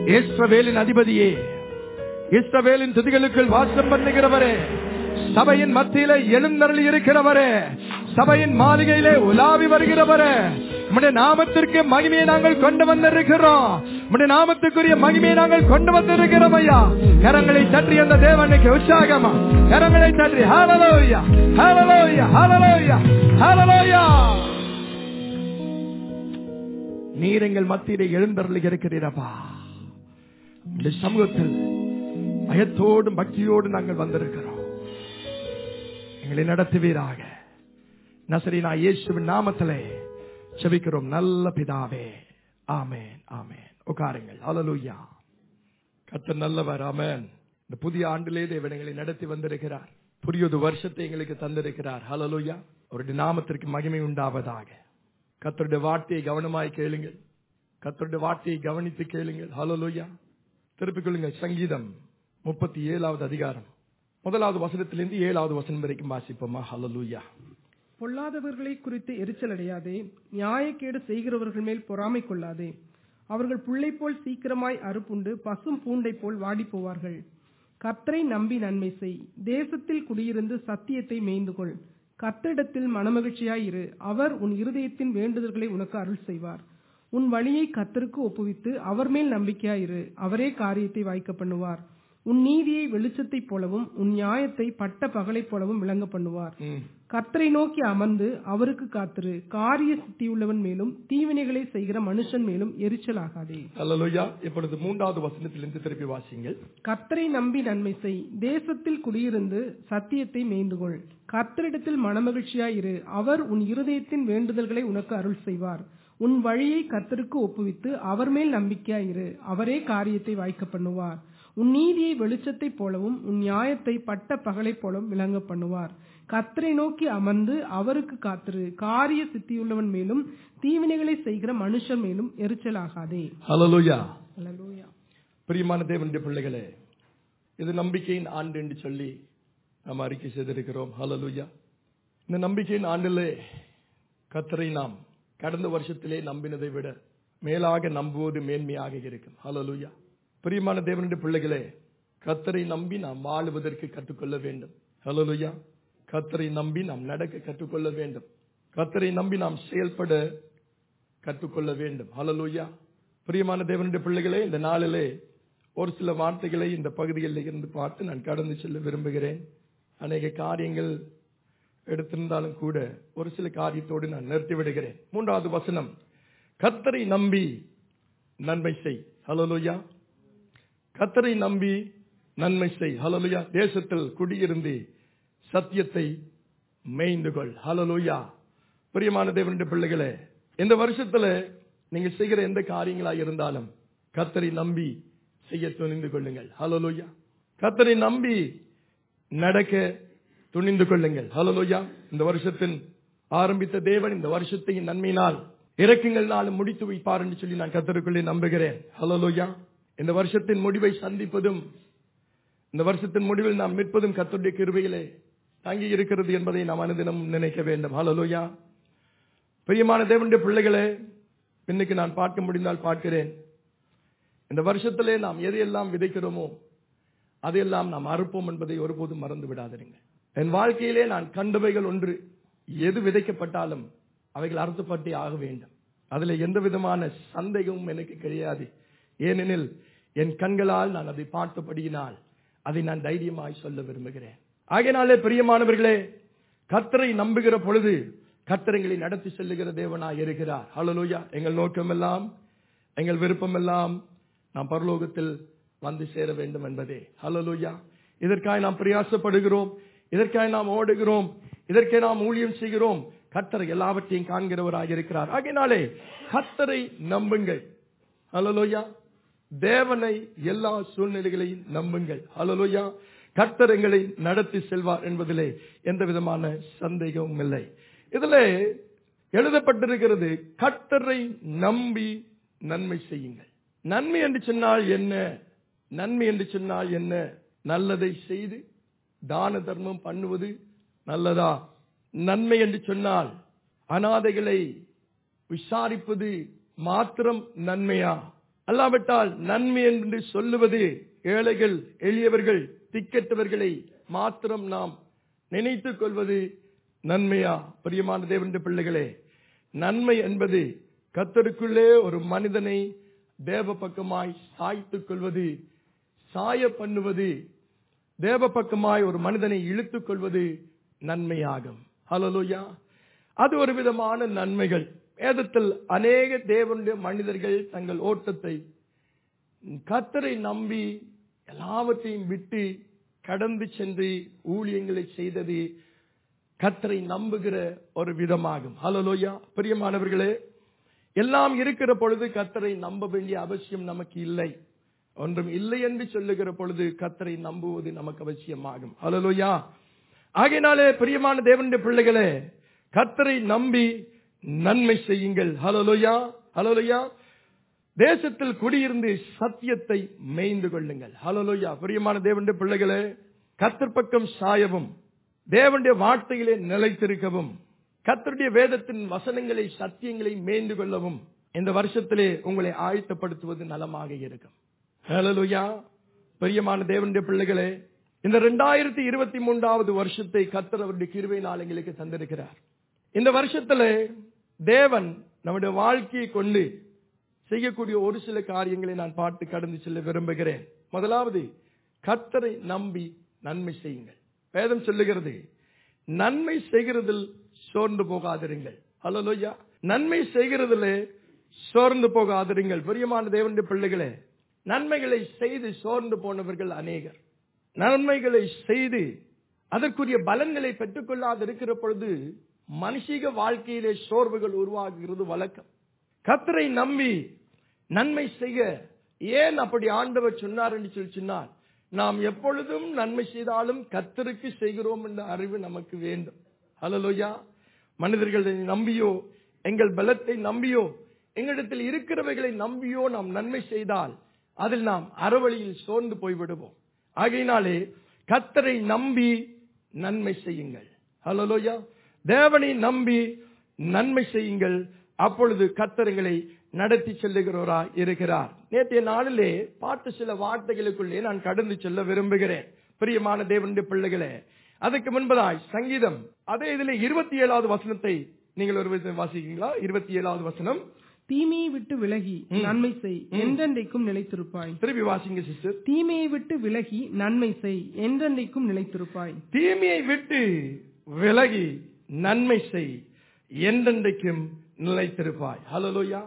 இஸ்ரவேலின் அதிபதியே இஸ்ரவேலின் துதிகளுக்குள் வாசம் பண்ணுகிறவரே சபையின் மத்தியிலே எழுந்தருளி இருக்கிறவரே சபையின் மாளிகையிலே உலாவி வருகிறவரே உம்முடைய நாமத்திற்கு மகிமையை நாங்கள் கொண்டு வந்திருக்கிறோம் உம்முடைய நாமத்துக்குரிய மகிமையை நாங்கள் கொண்டு வந்திருக்கிறோம் ஐயா கரங்களை தட்டி அந்த தேவனுக்கு உற்சாகமா கரங்களை தட்டி ஹalleluya ஹalleluya ஹalleluya ஹalleluya நீர் எங்கள் மத்தியிலே எழுந்தருளி இருக்கிறீரப்பா இந்த சமூகத்தில் பயத்தோடும் பக்தியோடும் நாங்கள் வந்திருக்கிறோம் எங்களை நடத்துவீராக நசரினா இயேசுவின் நாமத்திலே செபிக்கிறோம் நல்ல பிதாவே ஆமேன் ஆமேன் உட்காருங்கள் ஹalleluya கர்த்தர் நல்லவர் ஆமென் இந்த புதிய ஆண்டிலே தேவன் எங்களை நடத்தி வந்திருக்கிறார் புதியது வருஷத்தை எங்களுக்கு தந்திருக்கிறார் ஹalleluya அவருடைய நாமத்திற்கு மகிமை உண்டாவதாக கர்த்தருடைய வார்த்தையை கவனமாய் கேளுங்கள் கர்த்தருடைய வார்த்தையை கவனித்து கேளுங்கள் ஹalleluya திருப்பிக் கொள்ளுங்கள் சங்கீதம் முப்பத்தி ஏழாவது அதிகாரம் முதலாவது வசனத்திலிருந்து ஏழாவது வசனம் வரைக்கும் வாசிப்போமா ஹalleluya பொல்லாதவர்களை குறித்து எரிச்சல் அடையாதே நியாயக்கேடு செய்கிறவர்கள் மேல் பொறாமை கொள்ளாதே அவர்கள் புல்லை போல் சீக்கிரமாய் அறுப்புண்டு பசும் பூண்டை போல் வாடிப் போவார்கள் கர்த்தரை நம்பி நன்மை செய் தேசத்தில் குடியிருந்து சத்தியத்தை மேய்ந்து கொள் கர்த்தரிடத்தில் மனமகிழ்ச்சியாய் இரு அவர் உன் இருதயத்தின் வேண்டுதல்களை உனக்கு அருள் செய்வார் உன் வழியை கர்த்தருக்கு ஒப்புவித்து அவர் மேல் நம்பிக்கையாயிரு அவரே காரியத்தை வாய்க்க பண்ணுவார் உன் நீதியை வெளிச்சத்தைப் போலவும் உன் நியாயத்தை பட்ட பகலைப் போலவும் விளங்க பண்ணுவார் ம். கர்த்தரை நோக்கி அமர்ந்து அவருக்கு காத்திரு காரிய சித்தியுள்ளவன் மேலும் தீவினைகளை செய்கிற மனுஷன் மேலும் எரிச்சல் ஆகாதே ஹalleluya இப்பொழுது மூன்றாவது வசனத்திலிருந்து திருப்பி வாசிங்கள் கர்த்தரை நம்பி நன்மை செய் தேசத்தில் குடியிருந்து சத்தியத்தை மேய்ந்துகொள் கர்த்தரிடத்தில் மனமகிழ்ச்சியாயிரு அவர் உன் இருதயத்தின் வேண்டுதல்களை உனக்கு அருள் செய்வார் உன் வழியை கர்த்தருக்கு ஒப்புவித்து அவர் மேல் நம்பிக்கையாயிரு அவரே காரியத்தை வாய்க்க பண்ணுவார் உன் நீதியை வெளிச்சத்தைப் போலவும் உன் நியாயத்தை பட்ட பகலைப் போலவும் விளங்க பண்ணுவார் கர்த்தரை நோக்கி அமர்ந்து அவருக்கு காத்திரு காரிய சித்தியுள்ளவன் மேலும் தீவினைகளை செய்கிற மனுஷன் மேலும் எரிச்சலாகாதே ஹalleluya அல்லேலூயா பிரியமான தேவனுடைய பிள்ளைகளே இது நம்பிக்கையின் ஆண்டு என்று சொல்லி நாம் அறிக்கை செய்திருக்கிறோம் ஹalleluya இந்த நம்பிக்கையின் ஆண்டிலே கத்தரை நாம் கடந்த வருஷத்திலே நம்பினதை விட மேலாக நம்புவது மேன்மையாக இருக்கும் ஹalleluya பிரியமான தேவனுடைய பிள்ளைகளே கத்தரை நம்பி நாம் வாழுவதற்கு கற்றுக்கொள்ள வேண்டும் ஹalleluya கத்தரை நம்பி நாம் நடக்க கற்றுக்கொள்ள வேண்டும் கத்தரை நம்பி நாம் செயல்பட கற்றுக்கொள்ள வேண்டும் ஹalleluya பிரியமான தேவனுடைய பிள்ளைகளே இந்த நாளிலே ஒரு சில வார்த்தைகளை இந்த பகுதிகளில் இருந்து பார்த்து நான் கடந்து செல்ல விரும்புகிறேன் அநேக காரியங்கள் எடுத்திருந்தாலும் கூட ஒரு சில காரியத்தோடு நான் நிறுத்தி விடுகிறேன் மூன்றாவது வசனம் கத்தரை நம்பி நன்மை செய் ஹalleluya கத்தரை நம்பி நன்மை செய் ஹalleluya தேசத்தில் குடியிருந்து சத்தியத்தை மேய்ந்து கொள் ஹalleluya பிரியமான தேவனுடைய பிள்ளைகளே இந்த வருஷத்துல நீங்க செய்கிற எந்த காரியங்களா இருந்தாலும் கத்தரை நம்பி செய்ய துணிந்து கொள்ளுங்கள் ஹalleluya கத்தரை நம்பி நடக்க துணிந்து கொள்ளுங்கள் ஹalleluya இந்த வருஷத்தின் ஆரம்பித்த தேவன் இந்த வருஷத்தின் நன்மையினால் இறக்குங்கள் நாளும் முடித்து வைப்பார் என்று சொல்லி நான் கத்தருக்குள்ளே நம்புகிறேன் ஹalleluya இந்த வருஷத்தின் முடிவை சந்திப்பதும் இந்த வருஷத்தின் முடிவில் நாம் நிற்பதும் கத்தருடைய கிருபையிலே தங்கி இருக்கிறது என்பதை நாம் அனுதினம் நினைக்க வேண்டும் ஹalleluya பிரியமான தேவனுடைய பிள்ளைகளே இன்னைக்கு நான் பார்க்க முடிந்தால் பார்க்கிறேன் இந்த வருஷத்திலே நாம் எதையெல்லாம் விதைக்கிறோமோ அதையெல்லாம் நாம் அறுப்போம் என்பதை ஒருபோதும் மறந்து விடாதீங்க என் வாழ்க்கையிலே நான் கண்டவைகள் ஒன்று எது விதைக்கப்பட்டாலும் அவைகள் அறுத்துப்பட்டே ஆக வேண்டும் அதுல எந்த விதமான சந்தேகமும் எனக்கு கிடையாது ஏனெனில் என் கண்களால் நான் அதை பார்த்தபடியினால் அதை நான் தைரியமாய் சொல்ல விரும்புகிறேன் ஆகையினாலே பிரியமானவர்களே கர்த்தரை நம்புகிற பொழுது கர்த்தரங்களை நடத்தி செல்லுகிற தேவனாய் இருக்கிறார் ஹalleluya எங்கள் நோக்கமெல்லாம் எங்கள் விருப்பமெல்லாம் நாம் பரலோகத்தில் வந்து சேர வேண்டும் என்பதே ஹalleluya இதற்காக நாம் பிரயாசப்படுகிறோம் இதற்காக நாம் ஓடுகிறோம் இதற்கே நாம் ஊழியம் செய்கிறோம் கர்த்தர் எல்லாவற்றையும் காண்கிறவராக இருக்கிறார் ஆகையினாலே கர்த்தரை நம்புங்கள் ஹalleluya தேவனை எல்லா சூழ்நிலைகளையும் நம்புங்கள் ஹalleluya கர்த்தர் எங்களை நடத்தி செல்வார் என்பதிலே எந்த விதமான சந்தேகமும் இல்லை இதிலே எழுதப்பட்டிருக்கிறது கர்த்தரை நம்பி நன்மை செய்யுங்கள் நன்மை என்று சொன்னால் என்ன நன்மை என்று சொன்னால் என்ன நல்லதை செய்து தான தர்மம் பண்ணுவது நல்லதா நன்மை என்று சொன்னால் அனாதைகளை விசாரிப்பது மாத்திரம் நன்மையா அல்லாவிட்டால் நன்மை என்று சொல்லுவது ஏழைகள் எளியவர்கள் திக்கற்றவர்களை மாத்திரம் நாம் நினைத்துக் கொள்வது நன்மையா பிரியமான தேவனுடைய பிள்ளைகளே நன்மை என்பது கத்தருக்குள்ளே ஒரு மனிதனை தேவ பக்கமாய் சாய்த்துக் கொள்வது சாய பண்ணுவது தேவ பக்கமாய் ஒரு மனிதனை இழுத்துக் கொள்வது நன்மையாகும் ஹலலோயா அது ஒரு விதமான நன்மைகள் வேதத்தில் அநேக தேவனுடைய மனிதர்கள் தங்கள் ஓட்டத்தை கத்தரை நம்பி எல்லாவற்றையும் விட்டு கடந்து சென்று ஊழியங்களை செய்தது கத்தரை நம்புகிற ஒரு விதமாகும் ஹலலோயா பிரியமானவர்களே எல்லாம் இருக்கிற பொழுது கத்தரை நம்ப வேண்டிய அவசியம் நமக்கு இல்லை ஒன்றும் இல்லை என்று சொல்லுகிற பொழுது கத்தரை நம்புவது நமக்கு அவசியமாகும் ஹலலோயா ஆகையினாலே பிரியமான தேவனுடைய பிள்ளைகளே கத்தரை நம்பி நன்மை செய்யுங்கள் ஹலலோயா ஹலலோயா தேசத்தில் குடியிருந்து சத்தியத்தை மேய்ந்து கொள்ளுங்கள் ஹலலோயா பிரியமான தேவனுடைய பிள்ளைகளே கத்தர் பக்கம் சாயவும் தேவனுடைய வார்த்தையிலே நிலைத்திருக்கவும் கத்தருடைய வேதத்தின் வசனங்களை சத்தியங்களை மேய்ந்து கொள்ளவும் இந்த வருஷத்திலே உங்களை ஆயத்தப்படுத்துவது நலமாக இருக்கும் ஹலலுயா பிரியமான தேவனுடைய பிள்ளைகளே இந்த ரெண்டாயிரத்தி இருபத்தி மூன்றாவது வருஷத்தை கத்தர் அவருடைய கிருவை நாளங்களுக்கு தந்திருக்கிறார் இந்த வருஷத்திலே தேவன் நம்முடைய வாழ்க்கையை கொண்டு செய்யக்கூடிய ஒரு சில காரியங்களை நான் பார்த்து கடந்து செல்ல விரும்புகிறேன் முதலாவது கத்தரை நம்பி நன்மை செய்யுங்கள் வேதம் சொல்லுகிறது நன்மை செய்கிறதில் சோர்ந்து போகாதிருங்கள் அல்லலோய்யா நன்மை செய்கிறதிலே சோர்ந்து போகாதிருங்கள் பிரியமான தேவனுடைய பிள்ளைகளே நன்மைகளை செய்து சோர்ந்து போனவர்கள் அநேகர் நன்மைகளை செய்து அதற்குரிய பலன்களை பெற்றுக்கொள்ளாது இருக்கிற பொழுது மனுஷிக வாழ்க்கையிலே சோர்வுகள் உருவாகுகிறது வழக்கம் கத்தரை நம்பி நன்மை செய்ய ஏன் அப்படி ஆண்டவர் சொன்னார் என்று சொல்லி சொன்னார் நாம் எப்பொழுதும் நன்மை செய்தாலும் கத்தருக்கு செய்கிறோம் என்ற அறிவு நமக்கு வேண்டும் ஹலலோயா மனிதர்களை நம்பியோ எங்கள் பலத்தை நம்பியோ எங்களிடத்தில் இருக்கிறவைகளை நம்பியோ நாம் நன்மை செய்தால் அதில் நாம் அறவழியில் சோர்ந்து போய்விடுவோம் ஆகையினாலே கத்தரை நம்பி நன்மை செய்யுங்கள் ஹலலோயா தேவனை நம்பி நன்மை செய்யுங்கள் அப்பொழுது கத்தர்களை நடத்தி செல்லுகிறவரா இருக்கிறார் நேற்றைய நாளிலே பார்த்த சில வார்த்தைகளுக்குள்ளே நான் கடந்து செல்ல விரும்புகிறேன் பிரியமான தேவனுடைய பிள்ளைகளே அதுக்கு முன்பதாய் சங்கீதம் அதே இதுல இருபத்தி ஏழாவது வசனத்தை நீங்கள் ஒரு விதத்தை வாசிக்கிறீங்களா இருபத்தி ஏழாவது வசனம் தீமையை விட்டு விலகி நன்மை செய் என்றென்றைக்கும் நிலைத்திருப்பாய் திருப்பி வாசிங்க சிஸ்டர் தீமையை விட்டு விலகி நன்மை செய் என்றென்றைக்கும் நிலைத்திருப்பாய் தீமையை விட்டு விலகி நன்மை செய் என்றென்றைக்கும் நிலைத்திருப்பாய் ஹலலோயா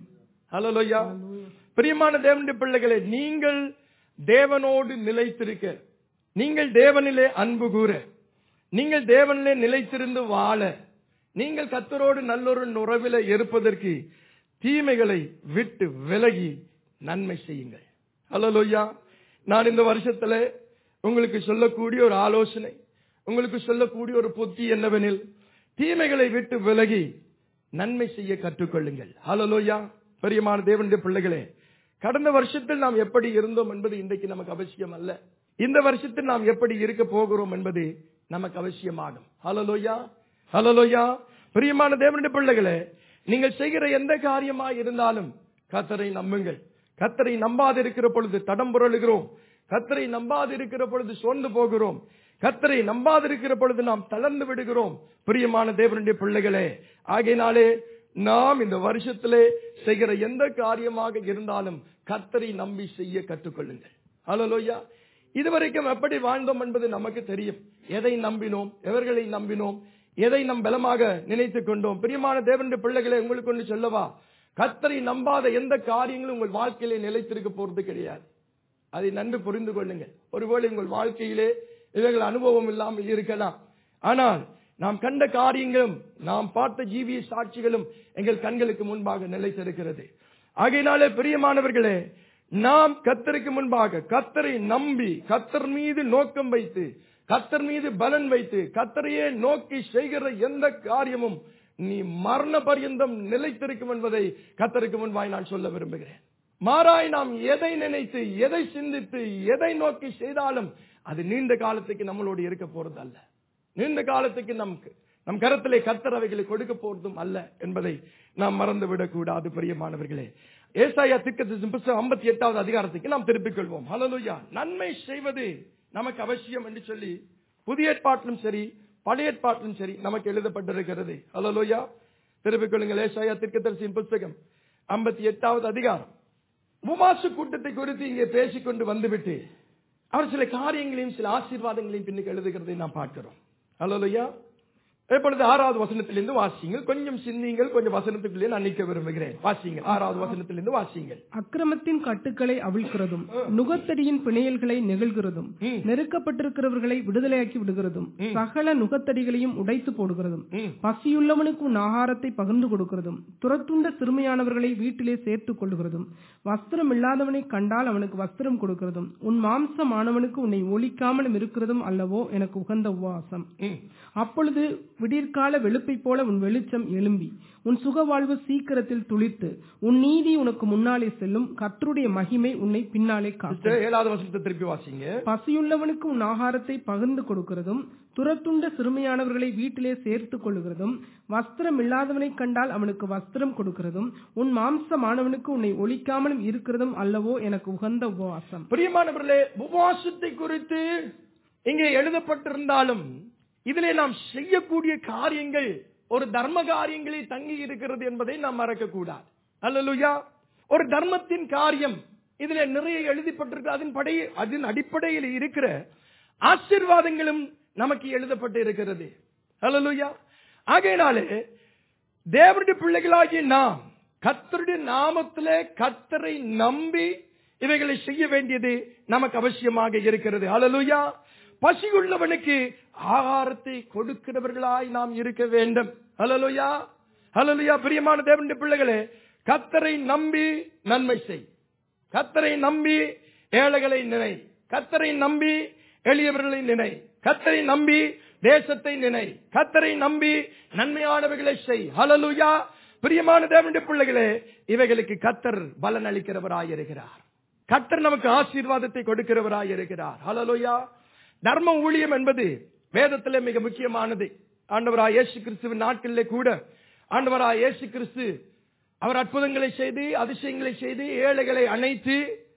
ஹலலோயா பிரியமான தேவனுடைய பிள்ளைகளே நீங்கள் தேவனோடு நிலைத்திருக்க நீங்கள் தேவனிலே அன்பு கூற நீங்கள் தேவனிலே நிலைத்திருந்து வாழ நீங்கள் கத்தரோடு நல்லொரு உறவில இருப்பதற்கு தீமைகளை விட்டு விலகி நன்மை செய்யுங்கள் ஹலலோயா நான் இந்த வருஷத்துல உங்களுக்கு சொல்லக்கூடிய ஒரு ஆலோசனை உங்களுக்கு சொல்லக்கூடிய ஒரு புத்தி என்னவெனில் தீமைகளை விட்டு விலகி நன்மை செய்ய கற்றுக்கொள்ளுங்கள் ஹலலோயா பெரியமான தேவனுடைய பிள்ளைகளே கடந்த வருஷத்தில் நாம் எப்படி இருந்தோம் என்பது இன்றைக்கு நமக்கு அவசியம் அல்ல இந்த வருஷத்தில் நாம் எப்படி இருக்க போகிறோம் என்பது நமக்கு அவசியமாகும் ஹலலோயா ஹலலோயா பிரியமான தேவனுடைய பிள்ளைகளே நீங்கள் செய்கிற எந்த காரியமா இருந்தாலும் கத்தரை நம்புங்கள் கத்தரை நம்பாது இருக்கிற பொழுது தடம் புரளுகிறோம் கத்தரை நம்பாது இருக்கிற பொழுது சோர்ந்து போகிறோம் கத்தரை நம்பாதிருக்கிற பொழுது நாம் தளர்ந்து விடுகிறோம் பிரியமான தேவனுடைய பிள்ளைகளே ஆகையினாலே நாம் இந்த வருஷத்திலே செய்கிற எந்த காரியமாக இருந்தாலும் கத்தரை நம்பி செய்ய கற்றுக்கொள்ளுங்கள் ஹலோலோயா இதுவரைக்கும் எப்படி வாழ்ந்தோம் என்பது நமக்கு தெரியும் எதை நம்பினோம் எவர்களை நம்பினோம் எதை நம் பலமாக நினைத்துக் கொண்டோம் பிரியமான தேவனுடைய பிள்ளைகளை உங்களுக்கு ஒன்று சொல்லவா கத்தரை நம்பாத எந்த காரியங்களும் உங்கள் வாழ்க்கையிலே நிலைத்திருக்க போறது கிடையாது அதை நன்கு புரிந்து கொள்ளுங்கள் ஒருவேளை உங்கள் வாழ்க்கையிலே இவைகள் அனுபவம் இல்லாமல் இருக்கலாம் ஆனால் நாம் கண்ட காரியங்களும் நாம் பார்த்த ஜீவிய சாட்சிகளும் எங்கள் கண்களுக்கு முன்பாக நிலைத்திருக்கிறது ஆகையினாலே பிரியமானவர்களே நாம் கத்தருக்கு முன்பாக கத்தரை நம்பி கத்தர் மீது நோக்கம் வைத்து கத்தர் மீது பலன் வைத்து கத்தரையே நோக்கி செய்கிற எந்த காரியமும் நீ மரண பரியந்தம் நிலைத்திருக்கும் என்பதை கத்தருக்கு முன்பாய் நான் சொல்ல விரும்புகிறேன் மாறாய் நாம் எதை நினைத்து எதை சிந்தித்து எதை நோக்கி செய்தாலும் அது நீண்ட காலத்துக்கு நம்மளோடு இருக்க போறது அல்ல நீண்ட காலத்துக்கு நமக்கு நம் கரத்திலே கத்தரவைகளை கொடுக்க போறதும் அல்ல என்பதை நாம் மறந்து விடக்கூடாது பிரியமானவர்களே ஏசாயா திக்கத்தின் புஸ்தகம் ஐம்பத்தி எட்டாவது அதிகாரத்துக்கு நாம் திருப்பிக் கொள்வோம் ஹalleluya நன்மை செய்வது நமக்கு அவசியம் என்று சொல்லி புதிய ஏற்பாட்டிலும் சரி பழைய ஏற்பாட்டிலும் சரி நமக்கு எழுதப்பட்டிருக்கிறது ஹalleluya திருப்பிக் கொள்ளுங்கள் ஏசாயா திக்கதரிசியின் புஸ்தகம் ஐம்பத்தி எட்டாவது அதிகாரம் உபவாச கூட்டத்தை குறித்து இங்கே பேசிக்கொண்டு வந்துவிட்டு அவர் சில காரியங்களையும் சில ஆசீர்வாதங்களையும் பின்னுக்கு எழுதுகிறதை நாம் பார்க்கிறோம் ஹalleluya இப்பொழுது ஆறாவது வசனத்திலிருந்து வாசிங்கள் கொஞ்சம் சிந்திங்கள் கொஞ்சம் வசனத்துக்குள்ளே நான் நிற்க விரும்புகிறேன் வாசிங்கள் ஆறாவது வசனத்திலிருந்து வாசிங்கள் அக்கிரமத்தின் கட்டுக்களை அவிழ்க்கிறதும் நுகத்தடியின் பிணையல்களை நெகிழ்கிறதும் ம். நெருக்கப்பட்டிருக்கிறவர்களை விடுதலையாக்கி விடுகிறதும் சகல நுகத்தடிகளையும் உடைத்து போடுகிறதும் ம். பசியுள்ளவனுக்கு உன் ஆகாரத்தை பகிர்ந்து கொடுக்கிறதும் துரத்துண்ட சிறுமியானவர்களை வீட்டிலே சேர்த்துக் கொள்கிறதும் வஸ்திரம் இல்லாதவனை கண்டால் அவனுக்கு வஸ்திரம் கொடுக்கிறதும் உன் மாம்சமானவனுக்கு உன்னை ஒழிக்காமலும் இருக்கிறதும் அல்லவோ எனக்கு உகந்த உபவாசம் ம். அப்பொழுது விடிற்கால வெளுப்பைப் போல உன் வெளிச்சம் எழும்பி உன் சுகவாழ்வு சீக்கிரத்தில் துளிர்த்து உன் நீதி உனக்கு முன்னாலே செல்லும் கர்த்தருடைய மகிமை உன்னை பின்னாலே காக்கும் சிஸ்டர், ஏழாவது வசனத்தை திருப்பி வாசிங்க பசியுள்ளவனுக்கு உன் ஆகாரத்தை பகிர்ந்து கொடுக்கிறதும் துரத்துண்ட சிறுமியானவர்களை வீட்டிலே சேர்த்துக் கொள்கிறதும் வஸ்திரம் இல்லாதவனை கண்டால் அவனுக்கு வஸ்திரம் கொடுக்கிறதும் உன் மாம்சமானவனுக்கு உன்னை ஒழிக்காமலும் இருக்கிறதும் அல்லவோ எனக்கு உகந்த உபவாசம் பிரியமானவர்களே உபவாசத்தை குறித்து இங்கே எழுதப்பட்டிருந்தாலும் இதிலே நாம் செய்யக்கூடிய காரியங்கள் ஒரு தர்ம காரியங்களில் தங்கி இருக்கிறது என்பதை நாம் மறக்க கூடாது அல்லலுயா ஒரு தர்மத்தின் காரியம் இதிலே நிறைய எழுதப்பட்டிருக்கு அதன் படை அதன் அடிப்படையில் இருக்கிற ஆசீர்வாதங்களும் நமக்கு எழுதப்பட்டு இருக்கிறது அல்லலுயா ஆகையினாலே தேவனுடைய பிள்ளைகளாகிய நாம் கர்த்தருடைய நாமத்திலே கர்த்தரை நம்பி இவைகளை செய்ய வேண்டியது நமக்கு அவசியமாக இருக்கிறது ஹalleluya பசியுள்ளவனுக்கு ஆகாரத்தை கொடுக்கிறவர்களாய் நாம் இருக்க வேண்டும் ஹalleluya ஹalleluya பிரியமான தேவனுடைய பிள்ளைகளே கர்த்தரை நம்பி நன்மை செய் கர்த்தரை நம்பி ஏழைகளை நினை கர்த்தரை நம்பி எளியவர்களை நினை கர்த்தரை நம்பி தேசத்தை நினை கர்த்தரை நம்பி நன்மையானவைகளை செய் ஹalleluya பிரியமான தேவனுடைய பிள்ளைகளே இவைகளுக்கு கர்த்தர் பலன் அளிக்கிறவராயிருக்கிறார் கர்த்தர் நமக்கு ஆசீர்வாதத்தை கொடுக்கிறவராயிருக்கிறார் ஹalleluya தர்ம ஊழியம் என்பது வேதத்திலே மிக முக்கியமானது ஆண்டவராய் இயேசு கிறிஸ்துவின் நாட்களிலே கூட ஆண்டவராய் இயேசு கிறிஸ்து அவர் அற்புதங்களை செய்து அதிசயங்களை செய்து ஏழைகளை அணைத்து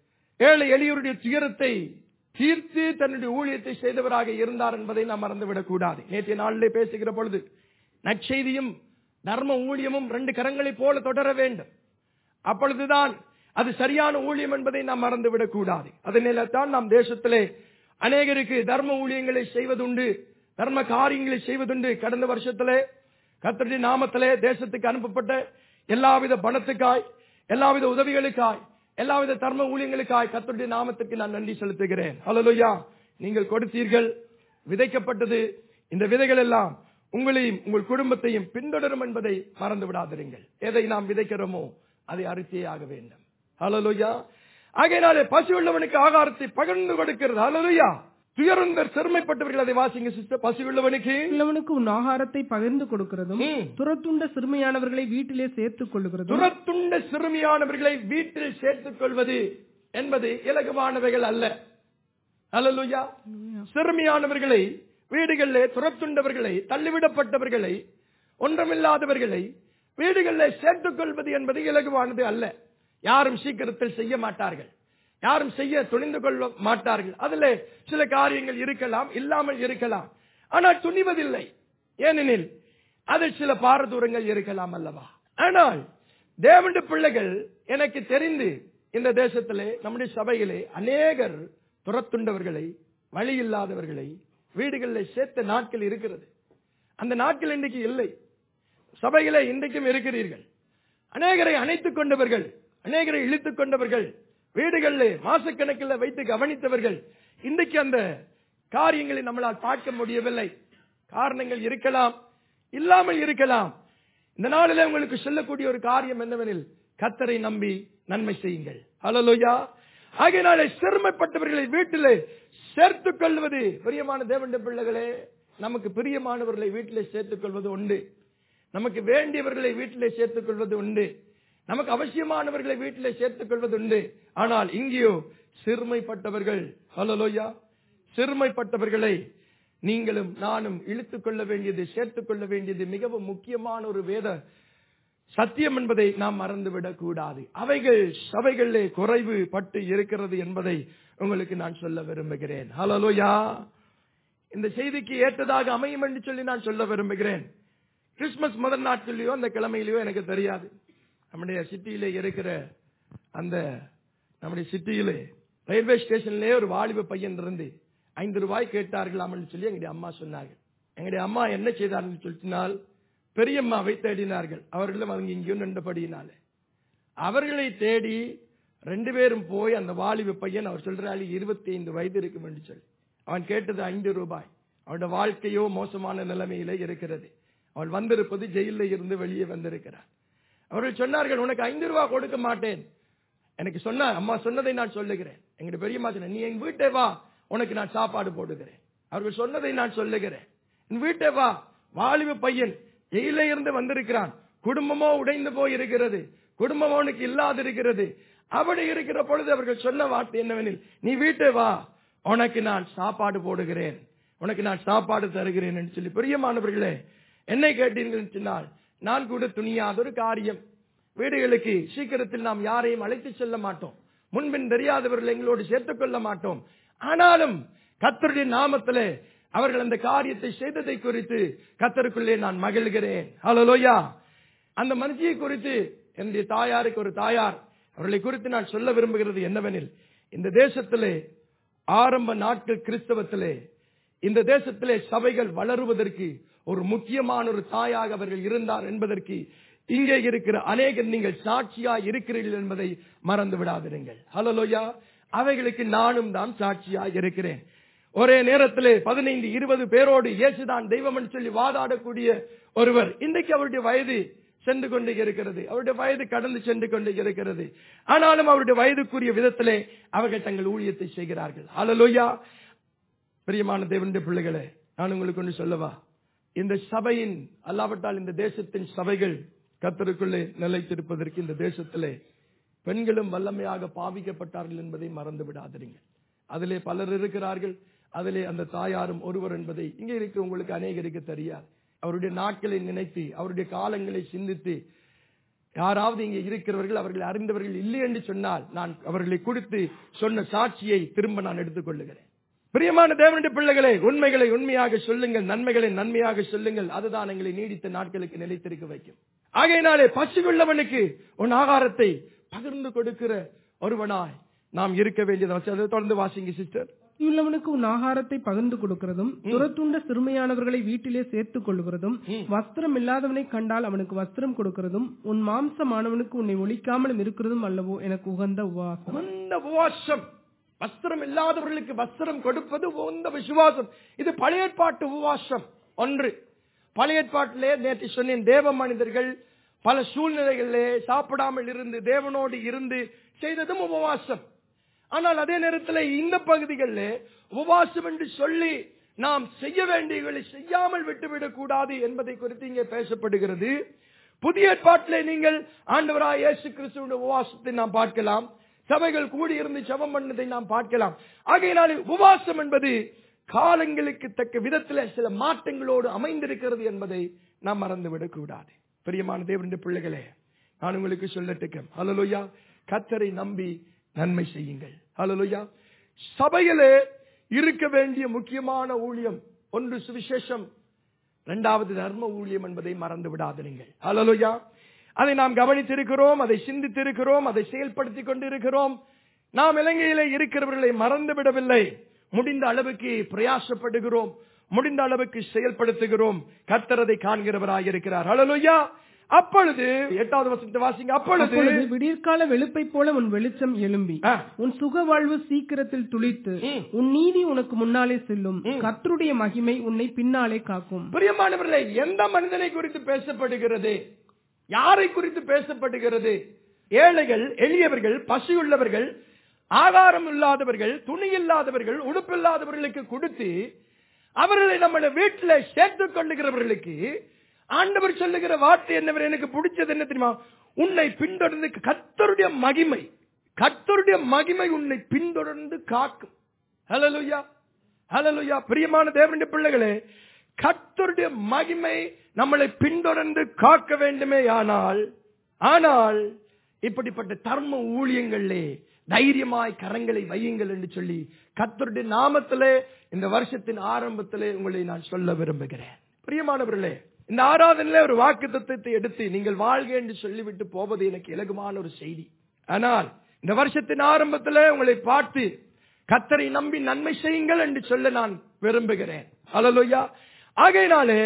ஏழை எளியோருடைய துயரத்தை தீர்த்து தன்னுடைய ஊழியத்தை செய்தவராக இருந்தார் என்பதை நாம் மறந்துவிடக் கூடாது நேற்றைய நாளிலே பேசுகிற பொழுது நற்செய்தியும் தர்ம ஊழியமும் ரெண்டு கரங்களைப் போல தொடர வேண்டும் அப்பொழுதுதான் அது சரியான ஊழியம் என்பதை நாம் மறந்துவிடக் கூடாது அதனால தான் நாம் தேசத்திலே அநேகருக்கு தர்ம ஊழியங்களை செய்வதுண்டு தர்ம காரியங்களை செய்வதுண்டு கடந்த வருஷத்திலே கர்த்தருடைய நாமத்திலே தேசத்துக்கு அனுப்பப்பட்ட எல்லாவித பணத்துக்காய் எல்லாவித உதவிகளுக்காய் எல்லாவித தர்ம ஊழியங்களுக்காய் கர்த்தருடைய நாமத்துக்கு நான் நன்றி செலுத்துகிறேன் ஹalleluya நீங்கள் கொடுத்தீர்கள் விதைக்கப்பட்டது இந்த விதைகள் எல்லாம் உங்களையும் உங்கள் குடும்பத்தையும் பின்தொடரும் என்பதை மறந்து விடாதிருங்கள் எதை நாம் விதைக்கிறோமோ அதை அறுத்தே ஆக வேண்டும் ஹalleluya ஆகையினாலே பசி உள்ளவனுக்கு ஆகாரத்தை பகிர்ந்து கொடுக்கிறது ஹalleluya துயர்ந்த சிறுமைப்பட்டவர்கள் அதை வாசிங்க சிஸ்டர் பசி உள்ளவனுக்கு உள்ளவனுக்கு உன் ஆகாரத்தை பகிர்ந்து கொடுக்கிறதும் ம். துரத்துண்ட சிறுமியானவர்களை வீட்டிலே சேர்த்துக் கொள்ளுகிறதும் துரத்துண்ட சிறுமியானவர்களை வீட்டில் சேர்த்துக் கொள்வது என்பது இலகுவானவைகள் அல்ல அல்லலுயா சிறுமியானவர்களை வீடுகளிலே துரத்துண்டவர்களை தள்ளிவிடப்பட்டவர்களை ஒன்றமில்லாதவர்களை வீடுகளில் சேர்த்துக் கொள்வது என்பது இலகுவானது அல்ல யாரும் சீக்கிரத்தில் செய்ய மாட்டார்கள் யாரும் செய்ய துணிந்து கொள்ள மாட்டார்கள் அதுல சில காரியங்கள் இருக்கலாம் இல்லாமல் இருக்கலாம் ஆனால் துணிவதில்லை ஏனெனில் அதில் சில பாரதூரங்கள் இருக்கலாம் அல்லவா ஆனால் தேவனுடைய பிள்ளைகள் எனக்கு தெரிந்து இந்த தேசத்திலே நம்முடைய சபையிலே அநேகர் துரத்துண்டவர்களை வழி இல்லாதவர்களை வீடுகளில் சேர்த்த நாட்கள் இருக்கிறது அந்த நாட்கள் இன்றைக்கு இல்லை சபையிலே இன்றைக்கும் இருக்கிறீர்கள் அநேகரை அணைத்துக் கொண்டவர்கள் அநேகரை இழுத்துக் கொண்டவர்கள் வீடுகளில் மாசக்கணக்கில் வைத்து கவனித்தவர்கள் இன்றைக்கு அந்த காரியங்களை நம்மளால் பார்க்க முடியவில்லை காரணங்கள் இருக்கலாம் இல்லாமல் இருக்கலாம் இந்த நாளிலே உங்களுக்கு சொல்லக்கூடிய ஒரு காரியம் என்னவெனில் கத்தரை நம்பி நன்மை செய்யுங்கள் ஹalleluya ஆகையினாலே சிறுமைப்பட்டவர்களை வீட்டிலே சேர்த்துக் கொள்வது பிரியமான தேவனுடைய பிள்ளைகளே நமக்கு பிரியமானவர்களை வீட்டிலே சேர்த்துக் கொள்வது உண்டு நமக்கு வேண்டியவர்களை வீட்டிலே சேர்த்துக் கொள்வது உண்டு நமக்கு அவசியமானவர்களை வீட்டிலே சேர்த்துக் கொள்வது உண்டு ஆனால் இங்கேயோ சிறுமைப்பட்டவர்கள் ஹalleluya சிறுமைப்பட்டவர்களை நீங்களும் நானும் இழுத்துக் கொள்ள வேண்டியது சேர்த்துக் கொள்ள வேண்டியது மிகவும் முக்கியமான ஒரு வேத சத்தியம் என்பதை நாம் மறந்துவிடக் கூடாது அவைகள் சபைகளிலே குறைவு பட்டு இருக்கிறது என்பதை உங்களுக்கு நான் சொல்ல விரும்புகிறேன் ஹலோயா இந்த செய்திக்கு ஏற்றதாக அமையும் என்று சொல்லி நான் சொல்ல விரும்புகிறேன் கிறிஸ்துமஸ் முதல் நாட்களிலயோ அந்த கிழமையிலயோ எனக்கு தெரியாது நம்முடைய சிட்டியிலே இருக்கிற அந்த நம்முடைய சிட்டியிலே ரயில்வே ஸ்டேஷன்லயே ஒரு வாலிப பையன் இருந்து ஐந்து ரூபாய் கேட்டார்களாம்னு சொல்லி எங்களுடைய அம்மா சொன்னார்கள் எங்களுடைய அம்மா என்ன செய்தார்கள் சொல்லினால் பெரியம்மாவை தேடினார்கள் அவர்களும் அவங்க இங்கேயும் நின்றபடியினாலே அவர்களை தேடி ரெண்டு பேரும் போய் அந்த வாலிப பையன் அவர் சொல்றாரு இருபத்தி ஐந்து வயது இருக்கும் என்று சொல்லி அவன் கேட்டது ஐந்து ரூபாய் அவனுடைய வாழ்க்கையோ மோசமான நிலைமையிலே இருக்கிறது அவன் வந்திருப்பது ஜெயிலில் இருந்து வெளியே வந்திருக்கிறார் அவர்கள் சொன்னார்கள் உனக்கு ஐந்து ரூபாய் கொடுக்க மாட்டேன் எனக்கு சொன்ன அம்மா சொன்னதை நான் சொல்லுகிறேன் எங்களுடைய பெரியம்மா சொன்ன நீ எங்க வீட்டை வா உனக்கு நான் சாப்பாடு போடுகிறேன் அவர்கள் சொன்னதை நான் சொல்லுகிறேன் என் வீட்டை வா வாலிப பையன் ஜெயில இருந்து வந்திருக்கிறான் குடும்பமோ உடைந்து போய் இருக்கிறது குடும்பம் அவனுக்கு இல்லாது இருக்கிறது அப்படி இருக்கிற பொழுது அவர்கள் சொன்ன வார்த்தை என்னவெனில் நீ வீட்டை வா உனக்கு நான் சாப்பாடு போடுகிறேன் உனக்கு நான் சாப்பாடு தருகிறேன் என்று சொல்லி பிரியமானவர்களே என்னை கேட்டீர்கள் என்று சொன்னால் நான் கூட துணியாத ஒரு காரியம் வீடுகளுக்கு சீக்கிரத்தில் நாம் யாரையும் அழைத்து செல்ல மாட்டோம் முன்பின் தெரியாதவர்கள் எங்களோடு சேர்த்துக் கொள்ள மாட்டோம் ஆனாலும் கத்தருடைய நாமத்திலே அவர்கள் அந்த காரியத்தை செய்ததை குறித்து கத்தருக்குள்ளே நான் மகிழ்கிறேன் ஹலோயா அந்த மனுஷியை குறித்து என்னுடைய தாயாருக்கு ஒரு தாயார் அவர்களை குறித்து நான் சொல்ல விரும்புகிறது என்னவெனில் இந்த தேசத்திலே ஆரம்ப நாட்கள் கிறிஸ்தவத்திலே இந்த தேசத்திலே சபைகள் வளருவதற்கு ஒரு முக்கியமான ஒரு தாயாக அவர்கள் இருந்தார் என்பதற்கு இங்கே இருக்கிற அநேகர் நீங்கள் சாட்சியா இருக்கிறீர்கள் என்பதை மறந்து விடாதிருங்கள் ஹலோயா அவைகளுக்கு நானும் தான் சாட்சியா இருக்கிறேன் ஒரே நேரத்திலே பதினைந்து இருபது பேரோடு இயேசுதான் தெய்வம் என்று சொல்லி வாதாடக்கூடிய ஒருவர் இன்றைக்கு அவருடைய வயது சென்று கொண்டு இருக்கிறது அவருடைய வயது கடந்து சென்று கொண்டு இருக்கிறது ஆனாலும் அவருடைய வயதுக்குரிய விதத்திலே அவர்கள் தங்கள் ஊழியத்தை செய்கிறார்கள் ஹலலோயா பிரியமான தேவனுடைய பிள்ளைகளே நான் உங்களுக்கு ஒன்று சொல்லவா இந்த சபையின் அல்லாவிட்டால் இந்த தேசத்தின் சபைகள் கத்தருக்குள்ளே நிலைத்திருப்பதற்கு இந்த தேசத்திலே பெண்களும் வல்லமையாக பாவிக்கப்பட்டார்கள் என்பதை மறந்து விடாதீர்கள் அதிலே பலர் இருக்கிறார்கள் அதிலே அந்த தாயாரும் ஒருவர் என்பதை இங்கே இருக்கிற உங்களுக்கு அநேகருக்கு தெரியாது அவருடைய நாட்களை நினைத்து அவருடைய காலங்களை சிந்தித்து யாராவது இங்கே இருக்கிறவர்கள் அவர்கள் அறிந்தவர்கள் இல்லை என்று சொன்னால் நான் அவர்களை கொடுத்து சொன்ன சாட்சியை திரும்ப நான் எடுத்துக் கொள்ளுகிறேன் பிரியமான தேவனுடைய பிள்ளைகளை உண்மைகளை உண்மையாக சொல்லுங்கள் நன்மைகளை நன்மையாக சொல்லுங்கள் அதுதான் எங்களை நீடித்த நாட்களுக்கு நிலைத்திருக்க வைக்கும் ஆகையினாலே பசுகுள்ளவனுக்கு உன் ஆகாரத்தை பகிர்ந்து கொடுக்கிற ஒருவனாய் நாம் இருக்க வேண்டியது அதை தொடர்ந்து வாசிங்க சிஸ்டர் உள்ளவனுக்கு உன் ஆகாரத்தை பகிர்ந்து கொடுக்கிறதும் துரத்துண்ட சிறுமையானவர்களை வீட்டிலே சேர்த்துக் கொள்கிறதும் வஸ்திரம் இல்லாதவனை கண்டால் அவனுக்கு வஸ்திரம் கொடுக்கிறதும் உன் மாம்சமானவனுக்கு உன்னை ஒழிக்காமலும் இருக்கிறதும் அல்லவோ எனக்கு உகந்த உபவாசம் உகந்த உபவாசம் வஸ்திரம் இல்லாதவர்களுக்கு வஸ்திரம் கொடுப்பது உகந்த விசுவாசம் இது பழைய ஏற்பாட்டு உபவாசம் ஒன்று பழைய ஏற்பாட்டிலே நேற்று சொன்னேன் தேவ மனிதர்கள் பல சூழ்நிலைகளிலே சாப்பிடாமல் இருந்து தேவனோடு இருந்து செய்ததும் உபவாசம் ஆனால் அதே நேரத்தில் இந்த பகுதிகளில் உபவாசம் என்று சொல்லி நாம் செய்ய வேண்டியவர்களை செய்யாமல் விட்டுவிடக் கூடாது என்பதை குறித்து இங்கே பேசப்படுகிறது புதிய ஏற்பாட்டிலே நீங்கள் ஆண்டவராய் இயேசு கிறிஸ்துவின் உபவாசத்தை நாம் பார்க்கலாம் சபைகள் கூடியிருந்து ஜபம் பண்ணதை நாம் பார்க்கலாம் ஆகையினாலே உபவாசம் என்பது காலங்களுக்கு தக்க விதத்தில் சில மாற்றங்களோடு அமைந்திருக்கிறது என்பதை நாம் மறந்துவிடக் கூடாது பிரியமான தேவனுடைய பிள்ளைகளே நான் உங்களுக்கு சொல்லட்டுக்கேன் ஹலலோயா கத்தரை நம்பி நன்மை செய்யுங்கள் ஹலலோயா சபையிலே இருக்க வேண்டிய முக்கியமான ஊழியம் ஒன்று சுவிசேஷம் இரண்டாவது தர்ம ஊழியம் என்பதை மறந்து விடாதீர்கள் ஹலலோயா அதை நாம் கவனித்திருக்கிறோம் அதை சிந்தித்திருக்கிறோம் அதை செயல்படுத்திக் கொண்டிருக்கிறோம் நாம் இலங்கையிலே இருக்கிறவர்களை மறந்து விடவில்லை முடிந்த அளவுக்கு பிரயாசப்படுகிறோம் முடிந்த அளவுக்கு செயல்படுத்துகிறோம் கத்தரதை காண்கிறவராக இருக்கிறார் ஹலலோயா அப்பொழுது எட்டாவது வசனத்தை வாசிங்க அப்பொழுது அப்பொழுது விடியற்கால வெளுப்பை போல உன் வெளிச்சம் எழும்பி ஆ, உன் சுக வாழ்வு சீக்கிரத்தில் துளித்து ம். உன் நீதி உனக்கு முன்னாலே செல்லும் கர்த்தருடைய மகிமை உன்னை பின்னாலே காக்கும் பிரியமானவர்களே எந்த மனிதனை குறித்து பேசப்படுகிறது யாரை குறித்து பேசப்படுகிறது ஏழைகள் எளியவர்கள் பசியுள்ளவர்கள் ஆகாரம் இல்லாதவர்கள் துணி இல்லாதவர்கள் உடுப்பில்லாதவர்களுக்கு கொடுத்து அவர்களை நம்முடைய வீட்டில் சேர்த்துக் கொள்ளுகிறவர்களுக்கு ஆண்டவர் சொல்லுகிற வார்த்தை என்னவர் எனக்கு பிடிச்சது என்ன தெரியுமா உன்னை பின்தொடர்ந்து கத்தருடைய மகிமை கத்தருடைய மகிமை உன்னை பின்தொடர்ந்து காக்கும் ஹalleluya ஹalleluya பிரியமான தேவனுடைய பிள்ளைகளே கர்த்தருடைய மகிமை நம்மளை பின்தொடர்ந்து காக்க வேண்டுமே ஆனால் ஆனால் இப்படிப்பட்ட தர்ம ஊழியங்களிலே தைரியமாய் கரங்களை வையுங்கள் என்று சொல்லி கத்தருடைய நாமத்திலே இந்த வருஷத்தின் ஆரம்பத்திலே உங்களை நான் சொல்ல விரும்புகிறேன் பிரியமானவர்களே இந்த ஆராதனையில ஒரு வாக்கு தத்துவத்தை எடுத்து நீங்கள் வாழ்க என்று சொல்லிவிட்டு போவது எனக்கு இலகுமான ஒரு செய்தி ஆனால் இந்த வருஷத்தின் ஆரம்பத்திலே உங்களை பார்த்து கத்தரை நம்பி நன்மை செய்யுங்கள் என்று சொல்ல நான் விரும்புகிறேன் அலலோயா ஆகையினாலே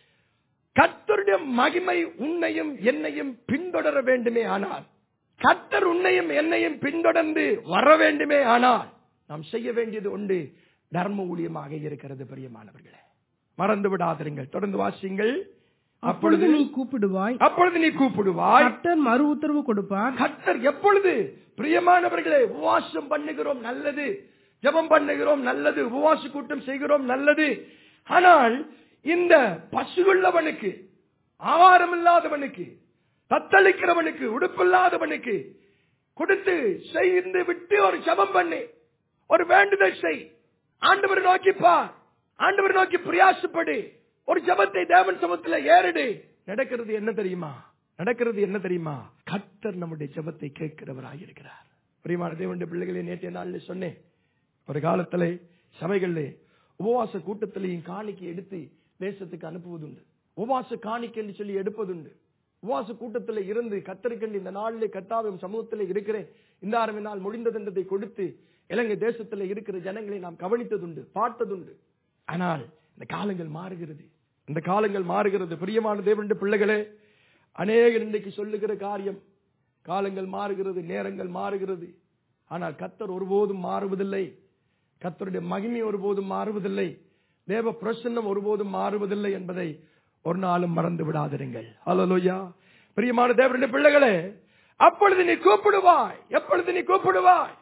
கத்தருடைய மகிமை உன்னையும் என்னையும் பின்தொடர வேண்டுமே ஆனால் கத்தர் உன்னையும் என்னையும் பின்தொடர்ந்து வர வேண்டுமே ஆனால் நாம் செய்ய வேண்டியது உண்டு தர்ம ஊழியமாக இருக்கிறது பிரியமானவர்களே மறந்து விடாதிருங்கள் தொடர்ந்து வாசிங்கள் அப்பொழுது அப்பொழுது நீ கூப்பிடுவாய் அப்பொழுது நீ கூப்பிடுவாய் கர்த்தர் மறு உத்தரவு கொடுப்பார் கர்த்தர் எப்பொழுது பிரியமானவர்களே உபவாசம் பண்ணுகிறோம் நல்லது ஜெபம் பண்ணுகிறோம் நல்லது உபவாச கூட்டம் செய்கிறோம் நல்லது ஆனால் இந்த பசுகுள்ளவனுக்கு ஆகாரம் இல்லாதவனுக்கு தத்தளிக்கிறவனுக்கு உடுப்பில்லாதவனுக்கு கொடுத்து செய்து விட்டு ஒரு ஜெபம் பண்ணி ஒரு வேண்டுதல் செய் ஆண்டவர் நோக்கி பார் ஆண்டவர் நோக்கி பிரயாசப்படு ஒரு ஜெபத்தை தேவன் சமத்துல ஏறிடு நடக்கிறது என்ன தெரியுமா நடக்கிறது என்ன தெரியுமா கர்த்தர் நம்முடைய ஜெபத்தை கேட்கிறவராக இருக்கிறார் பிரியமான தேவனுடைய பிள்ளைகளை நேற்றைய நாளில் சொன்னேன் ஒரு காலத்துல சபைகளிலே உபவாச கூட்டத்திலையும் காணிக்கை எடுத்து தேசத்துக்கு அனுப்புவதுண்டு உபவாச காணிக்கை என்று சொல்லி எடுப்பதுண்டு உபவாச கூட்டத்தில் இருந்து கத்தருக்கண்டு இந்த நாளிலே கத்தாவின் சமூகத்தில் இருக்கிறேன் இந்த ஆரம்ப நாள் முடிந்ததென்றதை கொடுத்து இலங்கை தேசத்தில் இருக்கிற ஜனங்களை நாம் கவனித்ததுண்டு பார்த்ததுண்டு ஆனால் இந்த காலங்கள் மாறுகிறது இந்த காலங்கள் மாறுகிறது பிரியமான தேவனுடைய பிள்ளைகளே அநேகர் இன்றைக்கு சொல்லுகிற காரியம் காலங்கள் மாறுகிறது நேரங்கள் மாறுகிறது ஆனால் கத்தர் ஒருபோதும் மாறுவதில்லை கத்தருடைய மகிமை ஒருபோதும் மாறுவதில்லை தேவ பிரசன்னம் ஒருபோதும் மாறுவதில்லை என்பதை ஒரு நாளும் மறந்து விடாதிருங்கள் ஹalleluya பிரியமான தேவனுடைய பிள்ளைகளே அப்பொழுது நீ கூப்பிடுவாய் எப்பொழுது நீ கூப்பிடுவாய்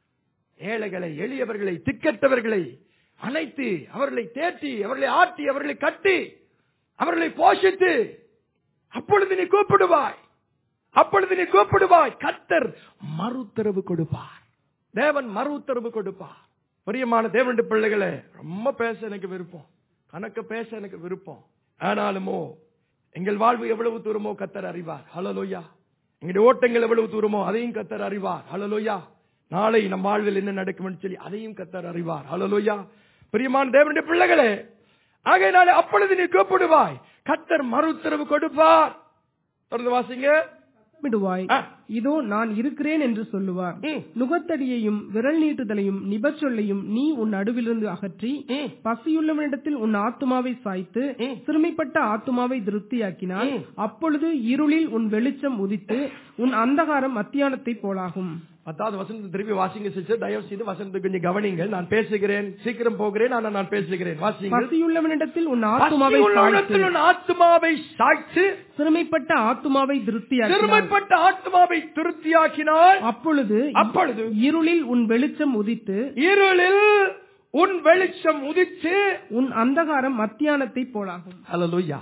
ஏழைகளை எளியவர்களை திக்கற்றவர்களை அணைத்து அவர்களை தேற்றி அவர்களை ஆட்டி அவர்களை கட்டி அவர்களை போஷித்து அப்பொழுது நீ கூப்பிடுவாய் அப்பொழுது நீ கூப்பிடுவாய் கத்தர் மறு உத்தரவு கொடுப்பார் தேவன் மறு உத்தரவு கொடுப்பார் பிரியமான தேவனுடைய பிள்ளைகளே ரொம்ப பேச எனக்கு விருப்பம் கணக்க பேச எனக்கு விருப்பம் ஆனாலுமோ எங்கள் வாழ்வு எவ்வளவு தூரமோ கத்தர் அறிவார் ஹலலோயா எங்களுடைய ஓட்டங்கள் எவ்வளவு தூரமோ அதையும் கத்தர் அறிவார் ஹலலோயா நாளை நம் வாழ்வில் என்ன நடக்கும் என்று சொல்லி அதையும் கத்தர் அறிவார் ஹலலோயா பிரியமான தேவனுடைய பிள்ளைகளே ஆகையினாலே அப்பொழுது நீ கூப்பிடுவாய் கத்தர் மறு உத்தரவு கொடுப்பார் தொடர்ந்து வாசிங்க விடுவாய் ஆ. இதோ நான் இருக்கிறேன் என்று சொல்லுவார் ம். நுகத்தடியையும் விரல் நீட்டுதலையும் நிபச்சொல்லையும் நீ உன் நடுவிலிருந்து அகற்றி ம். பசியுள்ளவனிடத்தில் உன் ஆத்துமாவை சாய்த்து ம். சிறுமைப்பட்ட ஆத்துமாவை திருப்தியாக்கினால் ம். அப்பொழுது இருளில் உன் வெளிச்சம் உதித்து உன் அந்தகாரம் மத்தியானத்தை போலாகும் பத்தாவது வசனத்தை திருப்பி வாசிங்க சிஸ்டர் தயவு செய்து வசனத்தை கொஞ்சம் கவனிங்கள் நான் பேசுகிறேன் சீக்கிரம் போகிறேன் ஆனால் நான் பேசுகிறேன் வாசிங்க பசியுள்ளவனிடத்தில் உன் ஆத்துமாவை சாய்த்து உன் ஆத்மாவை சாய்த்து சிறுமைப்பட்ட ஆத்துமாவை திருப்தியாக்கினால் சிறுமைப்பட்ட ஆத்மாவை திருப்தியாக்கினால் அப்பொழுது அப்பொழுது இருளில் உன் வெளிச்சம் உதித்து இருளில் உன் வெளிச்சம் உதித்து உன் அந்தகாரம் மத்தியானத்தை போலாகும் ஹalleluya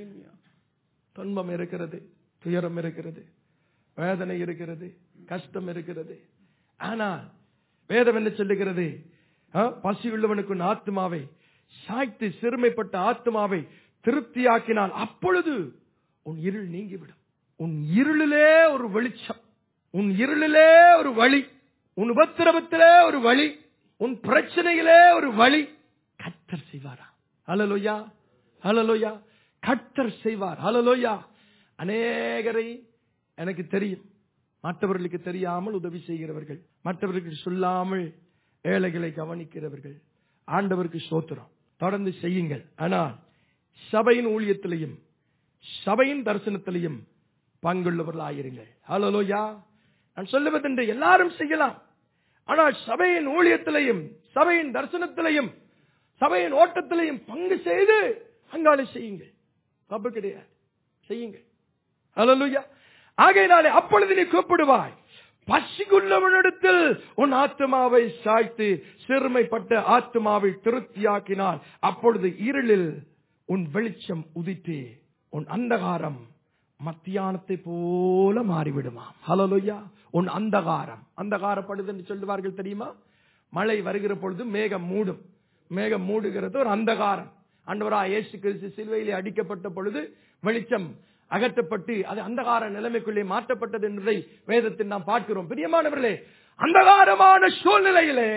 துன்பம் இருக்கிறது துயரம் இருக்கிறது வேதனை இருக்கிறது கஷ்டம் இருக்கிறது ஆனால் வேதம் என்ன சொல்லுகிறது ஆ, பசி உள்ளவனுக்கு உன் ஆத்மாவை சாய்த்து சிறுமைப்பட்ட ஆத்மாவை திருப்தியாக்கினால் அப்பொழுது உன் இருள் நீங்கிவிடும் உன் இருளிலே ஒரு வெளிச்சம் உன் இருளிலே ஒரு வழி உன் உபத்திரவத்திலே ஒரு வழி உன் பிரச்சனையிலே ஒரு வழி கத்தர் செய்வாரா ஹalleluya ஹalleluya கத்தர் செய்வார் ஹalleluya அநேகரை எனக்கு தெரியும் மற்றவர்களுக்கு தெரியாமல் உதவி செய்கிறவர்கள் மற்றவர்களுக்கு சொல்லாமல் ஏழைகளை கவனிக்கிறவர்கள் ஆண்டவருக்கு சோத்திரம் தொடர்ந்து செய்யுங்கள் ஆனால் சபையின் ஊழியத்திலையும் சபையின் தரிசனத்திலையும் பங்குள்ளவர்களாயிருங்கள் ஹalleluya நான் சொல்லுவதென்று எல்லாரும் செய்யலாம் ஆனால் சபையின் ஊழியத்திலையும் சபையின் தரிசனத்திலையும் சபையின் ஓட்டத்திலையும் பங்கு செய்து அங்காளி செய்யுங்கள் தப்பு கிடையாது செய்யுங்கள் ஹalleluya ஆகையினாலே அப்பொழுது நீ கூப்பிடுவாய் பசிக்குள்ளவனிடத்தில் உன் ஆத்மாவை சாய்த்து சிறுமைப்பட்ட ஆத்மாவை திருப்தியாக்கினால் அப்பொழுது இருளில் உன் வெளிச்சம் உதித்து உன் அந்தகாரம் மத்தியானத்தை போல மாறிவிடுமாம் ஹலலுயா உன் அந்தகாரம் அந்தகாரப்படுது என்று சொல்லுவார்கள் தெரியுமா மழை வருகிற பொழுது மேகம் மூடும் மேகம் மூடுகிறது ஒரு அந்தகாரம் அண்டவரா இயேசு கிறிஸ்து சிலுவையிலே அடிக்கப்பட்ட பொழுது வெளிச்சம் அகற்றப்பட்டு அது அந்தகார நிலைமைக்குள்ளே மாற்றப்பட்டது என்பதை வேதத்தில் நாம் பார்க்கிறோம் பிரியமானவர்களே அந்தகாரமான சூழ்நிலையிலே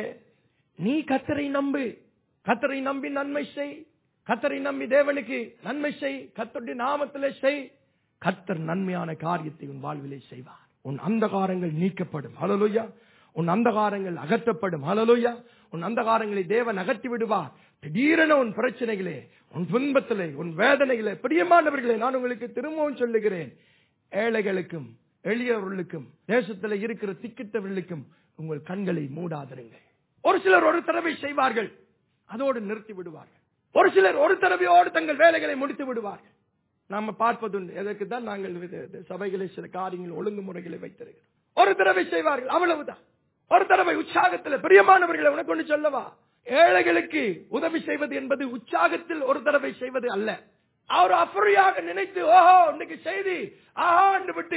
நீ கத்தரை நம்பு கத்தரை நம்பி நன்மை செய் கத்தரை நம்பி தேவனுக்கு நன்மை செய் கத்தருடைய நாமத்திலே செய் கத்தர் நன்மையான காரியத்தை உன் வாழ்விலே செய்வார் உன் அந்தகாரங்கள் நீக்கப்படும் ஹalleluya உன் அந்தகாரங்கள் அகற்றப்படும் ஹalleluya உன் அந்தகாரங்களை தேவன் அகற்றி விடுவார் திடீரென உன் பிரச்சனைகளே உன் துன்பத்திலே உன் வேதனைகளே பிரியமானவர்களே நான் உங்களுக்கு திரும்பவும் சொல்லுகிறேன் ஏழைகளுக்கும் எளியவர்களுக்கும் தேசத்தில் இருக்கிற திக்கிட்டவர்களுக்கும் உங்கள் கண்களை மூடாதிருங்கள் ஒரு சிலர் ஒரு தடவை செய்வார்கள் அதோடு நிறுத்தி விடுவார்கள் ஒரு சிலர் ஒரு தடவையோடு தங்கள் வேலைகளை முடித்து விடுவார்கள் நாம பார்ப்பதுண்டு எதற்கு தான் நாங்கள் இது- இது சபைகளை சில காரியங்கள் ஒழுங்குமுறைகளை வைத்திருக்கிறோம் ஒரு தடவை செய்வார்கள் அவ்வளவுதான் ஒரு தடவை உற்சாகத்தில் பிரியமானவர்களை உனக்கு ஒன்று சொல்லவா ஏழைகளுக்கு உதவி செய்வது என்பது உற்சாகத்தில் ஒரு தடவை செய்வது அல்ல அவர் அஃபரியாக நினைத்து ஓஹோ இன்னைக்கு செய்தி ஆஹா என்று விட்டு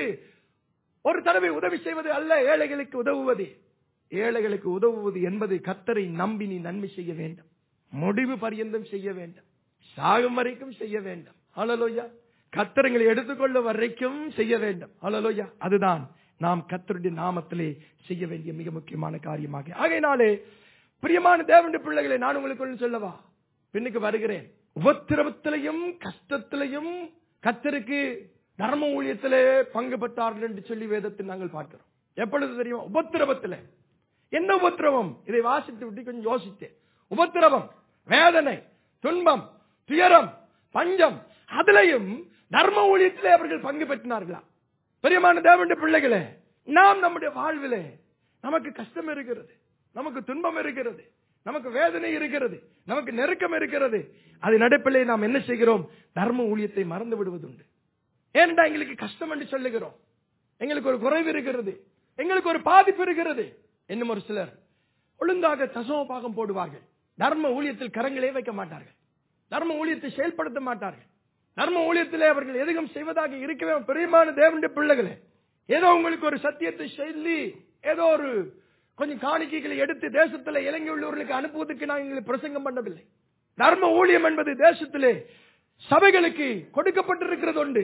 ஒரு தடவை உதவி செய்வது அல்ல ஏழைகளுக்கு உதவுவது ஏழைகளுக்கு உதவுவது என்பது கத்தரை நம்பி நீ நன்மை செய்ய வேண்டும் முடிவு பரியந்தம் செய்ய வேண்டும் சாகும் வரைக்கும் செய்ய வேண்டும் ஹalleluya கத்தரங்களை எடுத்துக்கொள்ள வரைக்கும் செய்ய வேண்டும் ஹalleluya அதுதான் நாம் கத்தருடைய நாமத்திலே செய்ய வேண்டிய மிக முக்கியமான காரியமாக ஆகையினாலே பிரியமான தேவனுடைய பிள்ளைகளை நான் உங்களுக்கு ஒன்று சொல்லவா பின்னுக்கு வருகிறேன் உபத்திரவத்திலையும் கஷ்டத்திலையும் கத்தருக்கு தர்ம ஊழியத்திலே பங்கு பெற்றார்கள் என்று சொல்லி வேதத்தில் நாங்கள் பார்க்கிறோம் எப்பொழுது தெரியும் உபத்திரவத்திலே என்ன உபத்திரவம் இதை வாசித்து விட்டு கொஞ்சம் யோசித்தேன் உபத்திரவம் வேதனை துன்பம் துயரம் பஞ்சம் அதிலையும் தர்ம ஊழியத்திலே அவர்கள் பங்கு பெற்றினார்களா பெரியமான தேவனுடைய பிள்ளைகளே நாம் நம்முடைய வாழ்விலே நமக்கு கஷ்டம் இருக்கிறது நமக்கு துன்பம் இருக்கிறது நமக்கு வேதனை இருக்கிறது நமக்கு நெருக்கம் இருக்கிறது அது நடப்பிலே நாம் என்ன செய்கிறோம் தர்ம ஊழியத்தை மறந்து விடுவதுண்டு ஏனென்றா எங்களுக்கு கஷ்டம் என்று சொல்லுகிறோம் எங்களுக்கு ஒரு குறைவு இருக்கிறது எங்களுக்கு ஒரு பாதிப்பு இருக்கிறது இன்னும் ஒரு சிலர் ஒழுங்காக தசம பாகம் போடுவார்கள் தர்ம ஊழியத்தில் கரங்களே வைக்க மாட்டார்கள் தர்ம ஊழியத்தை செயல்படுத்த மாட்டார்கள் தர்ம ஊழியத்திலே அவர்கள் எதுவும் செய்வதாக இருக்கவே பிரியமான தேவனுடைய பிள்ளைகளே ஏதோ உங்களுக்கு ஒரு சத்தியத்தை சொல்லி ஏதோ ஒரு கொஞ்சம் காணிக்கைகளை எடுத்து தேசத்துல இலங்கை உள்ளவர்களுக்கு அனுப்புவதற்கு நான் எங்களுக்கு பிரசங்கம் பண்ணவில்லை தர்ம ஊழியம் என்பது தேசத்திலே சபைகளுக்கு கொடுக்கப்பட்டிருக்கிறது உண்டு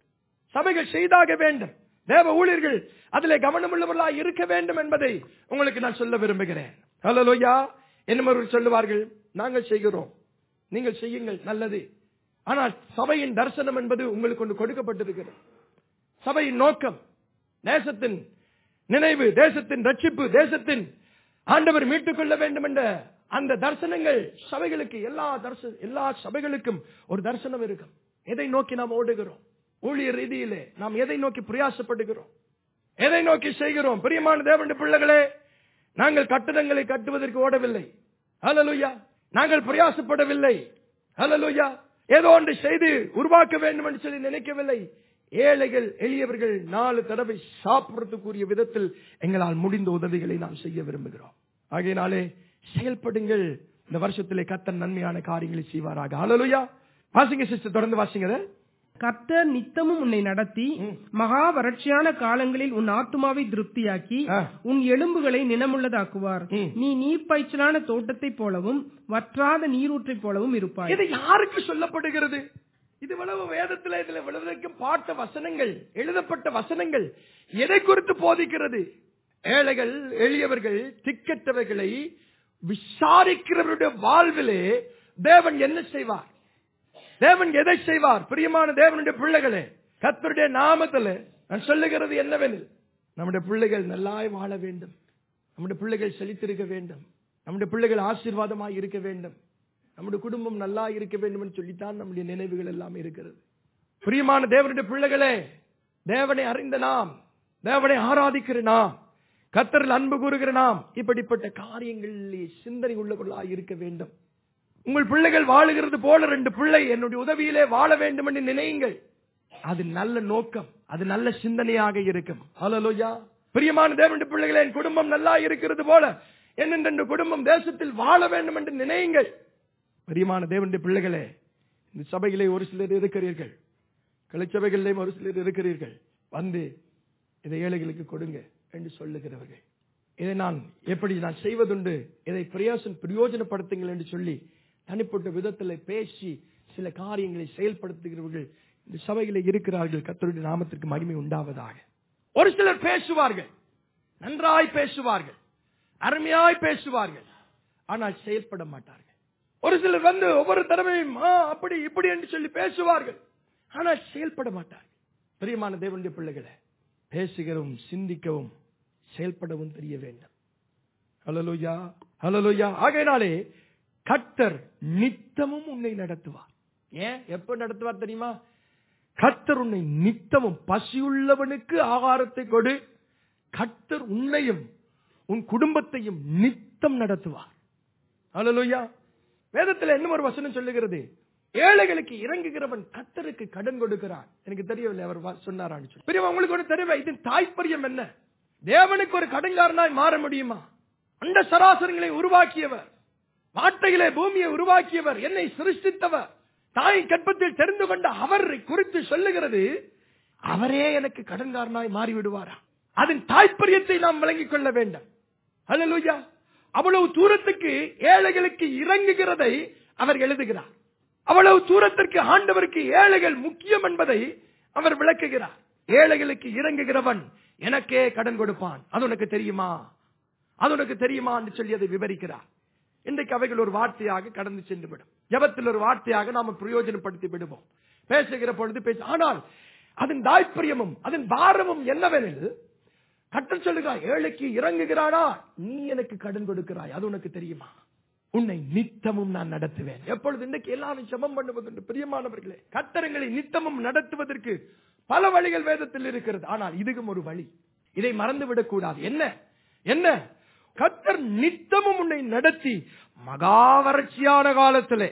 சபைகள் செய்தாக வேண்டும் தேவ ஊழியர்கள் அதிலே கவனமுள்ளவர்களாக இருக்க வேண்டும் என்பதை உங்களுக்கு நான் சொல்ல விரும்புகிறேன் ஹalleluya என்னமொரு சொல்லுவார்கள் நாங்கள் செய்கிறோம் நீங்கள் செய்யுங்கள் நல்லது ஆனால் சபையின் தரிசனம் என்பது உங்களுக்கு ஒன்று கொடுக்கப்பட்டிருக்கிறது சபையின் நோக்கம் தேசத்தின் நினைவு தேசத்தின் ரட்சிப்பு தேசத்தின் ஆண்டவர் மீட்டுக் கொள்ள வேண்டும் என்ற அந்த தரிசனங்கள் சபைகளுக்கு எல்லா தரிச எல்லா சபைகளுக்கும் ஒரு தரிசனம் இருக்கும் எதை நோக்கி நாம் ஓடுகிறோம் ஊழியர் ரீதியிலே நாம் எதை நோக்கி பிரயாசப்படுகிறோம் எதை நோக்கி செய்கிறோம் பிரியமான தேவனுடைய பிள்ளைகளே நாங்கள் கட்டடங்களை கட்டுவதற்கு ஓடவில்லை ஹalleluya நாங்கள் பிரயாசப்படவில்லை ஹalleluya ஏதோ ஒன்று செய்து உருவாக்க வேண்டும் என்று சொல்லி நினைக்கவில்லை ஏழைகள் எளியவர்கள் நாலு தடவை சாப்பிடுறதுக்குரிய விதத்தில் எங்களால் முடிந்த உதவிகளை நாம் செய்ய விரும்புகிறோம் ஆகையினாலே செயல்படுங்கள் இந்த வருஷத்திலே கத்தன் நன்மையான காரியங்களை செய்வாராக ஹalleluya வாசிங்க சிஸ்டர் தொடர்ந்து வாசிங்க அதை. கர்த்தர் நித்தமும் உன்னை நடத்தி ம். மகா வறட்சியான காலங்களில் உன் ஆத்துமாவை திருப்தியாக்கி ஆ. உன் எலும்புகளை நினமுள்ளதாக்குவார் ம். நீ நீர்ப்பாய்ச்சலான தோட்டத்தைப் போலவும் வற்றாத நீரூற்றைப் போலவும் இருப்பாய் இது யாருக்கு சொல்லப்படுகிறது இது இவ்வளவு வேதத்தில் இதுல விழுவதற்கும் பாட்ட வசனங்கள் எழுதப்பட்ட வசனங்கள் எதை குறித்து போதிக்கிறது ஏழைகள் எளியவர்கள் திக்கற்றவைகளை விசாரிக்கிறவருடைய வாழ்விலே தேவன் என்ன செய்வார் தேவன் எதை செய்வார் பிரியமான தேவனுடைய பிள்ளைகளே கர்த்தருடைய நாமத்தில் நான் சொல்லுகிறது என்னவெனில் நம்முடைய பிள்ளைகள் நல்லாய் வாழ வேண்டும் நம்முடைய பிள்ளைகள் செழித்திருக்க வேண்டும் நம்முடைய பிள்ளைகள் ஆசீர்வாதமாய் இருக்க வேண்டும் நம்முடைய குடும்பம் நல்லா இருக்க வேண்டும் என்று சொல்லித்தான் நம்முடைய நினைவுகள் எல்லாம் இருக்கிறது பிரியமான தேவனுடைய பிள்ளைகளே தேவனை அறிந்த நாம் தேவனை ஆராதிக்கிற நாம் கத்தரில் அன்பு கூறுகிற நாம் இப்படிப்பட்ட காரியங்களில் சிந்தனை உள்ளவர்களாய் இருக்க வேண்டும் உங்கள் பிள்ளைகள் வாழுகிறது போல ரெண்டு பிள்ளை என்னுடைய உதவியிலே வாழ வேண்டும் என்று நினையுங்கள் அது நல்ல நோக்கம் அது நல்ல சிந்தனையாக இருக்கும் ஹalleluya பிரியமான தேவனுடைய பிள்ளைகளே என் குடும்பம் நல்லா இருக்கிறது போல என்னென்ற குடும்பம் தேசத்தில் வாழ வேண்டும் என்று நினையுங்கள் பிரியமான தேவனுடைய பிள்ளைகளே இந்த சபையிலே ஒரு சிலர் இருக்கிறீர்கள் கிளைச்சபைகளிலேயும் ஒரு சிலர் இருக்கிறீர்கள் வந்து இதை ஏழைகளுக்கு கொடுங்க என்று சொல்லுகிறவர்கள் இதை நான் எப்படி நான் செய்வதுண்டு இதை பிரயோசன பிரயோஜனப்படுத்துங்கள் என்று சொல்லி தனிப்பட்ட விதத்தில் பேசி சில காரியங்களை செயல்படுத்துகிறவர்கள் இந்த சபையில இருக்கிறார்கள் கர்த்தருடைய நாமத்திற்கு மகிமை உண்டாவதாக ஒரு சிலர் பேசுவார்கள் நன்றாய் பேசுவார்கள் அருமையாய் பேசுவார்கள் ஆனால் செயல்பட மாட்டார்கள் ஒரு சிலர் வந்து ஒவ்வொரு தடவையும் "ஆ, அப்படி இப்படி என்று சொல்லி பேசுவார்கள் ஆனால் செயல்பட மாட்டார்கள் பிரியமான தேவனுடைய பிள்ளைகளை பேசுகிறவும் சிந்திக்கவும் செயல்படவும் தெரிய வேண்டும் ஹலலுயா ஹலலுயா ஆகையினாலே கர்த்தர் நித்தமும் உன்னை நடத்துவார் ஏன் எப்ப நடத்துவார் தெரியுமா கர்த்தர் உன்னை நித்தமும் பசியுள்ளவனுக்கு ஆகாரத்தை கொடு கர்த்தர் உன்னையும் உன் குடும்பத்தையும் நித்தம் நடத்துவார் ஹalleluya வேதத்தில் இன்னும் ஒரு வசனம் சொல்லுகிறது ஏழைகளுக்கு இறங்குகிறவன் கர்த்தருக்கு கடன் கொடுக்கிறான் எனக்கு தெரியவில்லை அவர் வா- சொன்னாரான்னு சொல்லி பெரியவா உங்களுக்கு ஒரு தெரியவை இதன் தாய்ப்பரியம் என்ன தேவனுக்கு ஒரு கடன்காரனாய் மாற முடியுமா அந்த சராசரங்களை உருவாக்கியவர் வார்த்தையிலே பூமியை உருவாக்கியவர் என்னை சிருஷ்டித்தவர் தாய் கற்பத்தில் தெரிந்து கொண்ட அவரை குறித்து சொல்லுகிறது அவரே எனக்கு கடன்காரனாய் மாறிவிடுவாரா அதன் தாய்ப்பரியத்தை நாம் விளங்கிக் கொள்ள வேண்டும் அல்லேலூயா அவ்வளவு தூரத்துக்கு ஏழைகளுக்கு இறங்குகிறதை அவர் எழுதுகிறார் அவ்வளவு தூரத்திற்கு ஆண்டவருக்கு ஏழைகள் முக்கியம் என்பதை அவர் விளக்குகிறார் ஏழைகளுக்கு இறங்குகிறவன் எனக்கே கடன் கொடுப்பான் அது உனக்கு தெரியுமா அது உனக்கு தெரியுமா என்று சொல்லி அதை விவரிக்கிறார் இன்றைக்கு அவைகள் ஒரு வார்த்தையாக கடந்து சென்று விடும் ஜபத்தில் ஒரு வார்த்தையாக நாம பிரயோஜனப்படுத்தி விடுவோம் பேசுகிற பொழுது பேச ஆனால் அதன் தாய்ப்பரியமும் அதன் பாரமும் என்னவெனில் கட்டல் சொல்லுகிறாய் ஏழைக்கு இறங்குகிறானா நீ எனக்கு கடன் கொடுக்கிறாய் அது உனக்கு தெரியுமா உன்னை நித்தமும் நான் நடத்துவேன் எப்பொழுது இன்றைக்கு எல்லாரும் ஜெபம் பண்ணுவதுண்டு பிரியமானவர்களே கத்தரங்களை நித்தமும் நடத்துவதற்கு பல வழிகள் வேதத்தில் இருக்கிறது ஆனால் இதுவும் ஒரு வழி இதை மறந்து விடக்கூடாது என்ன என்ன கத்தர் நித்தமும் உன்னை நடத்தி மகாவறட்சியான காலத்திலே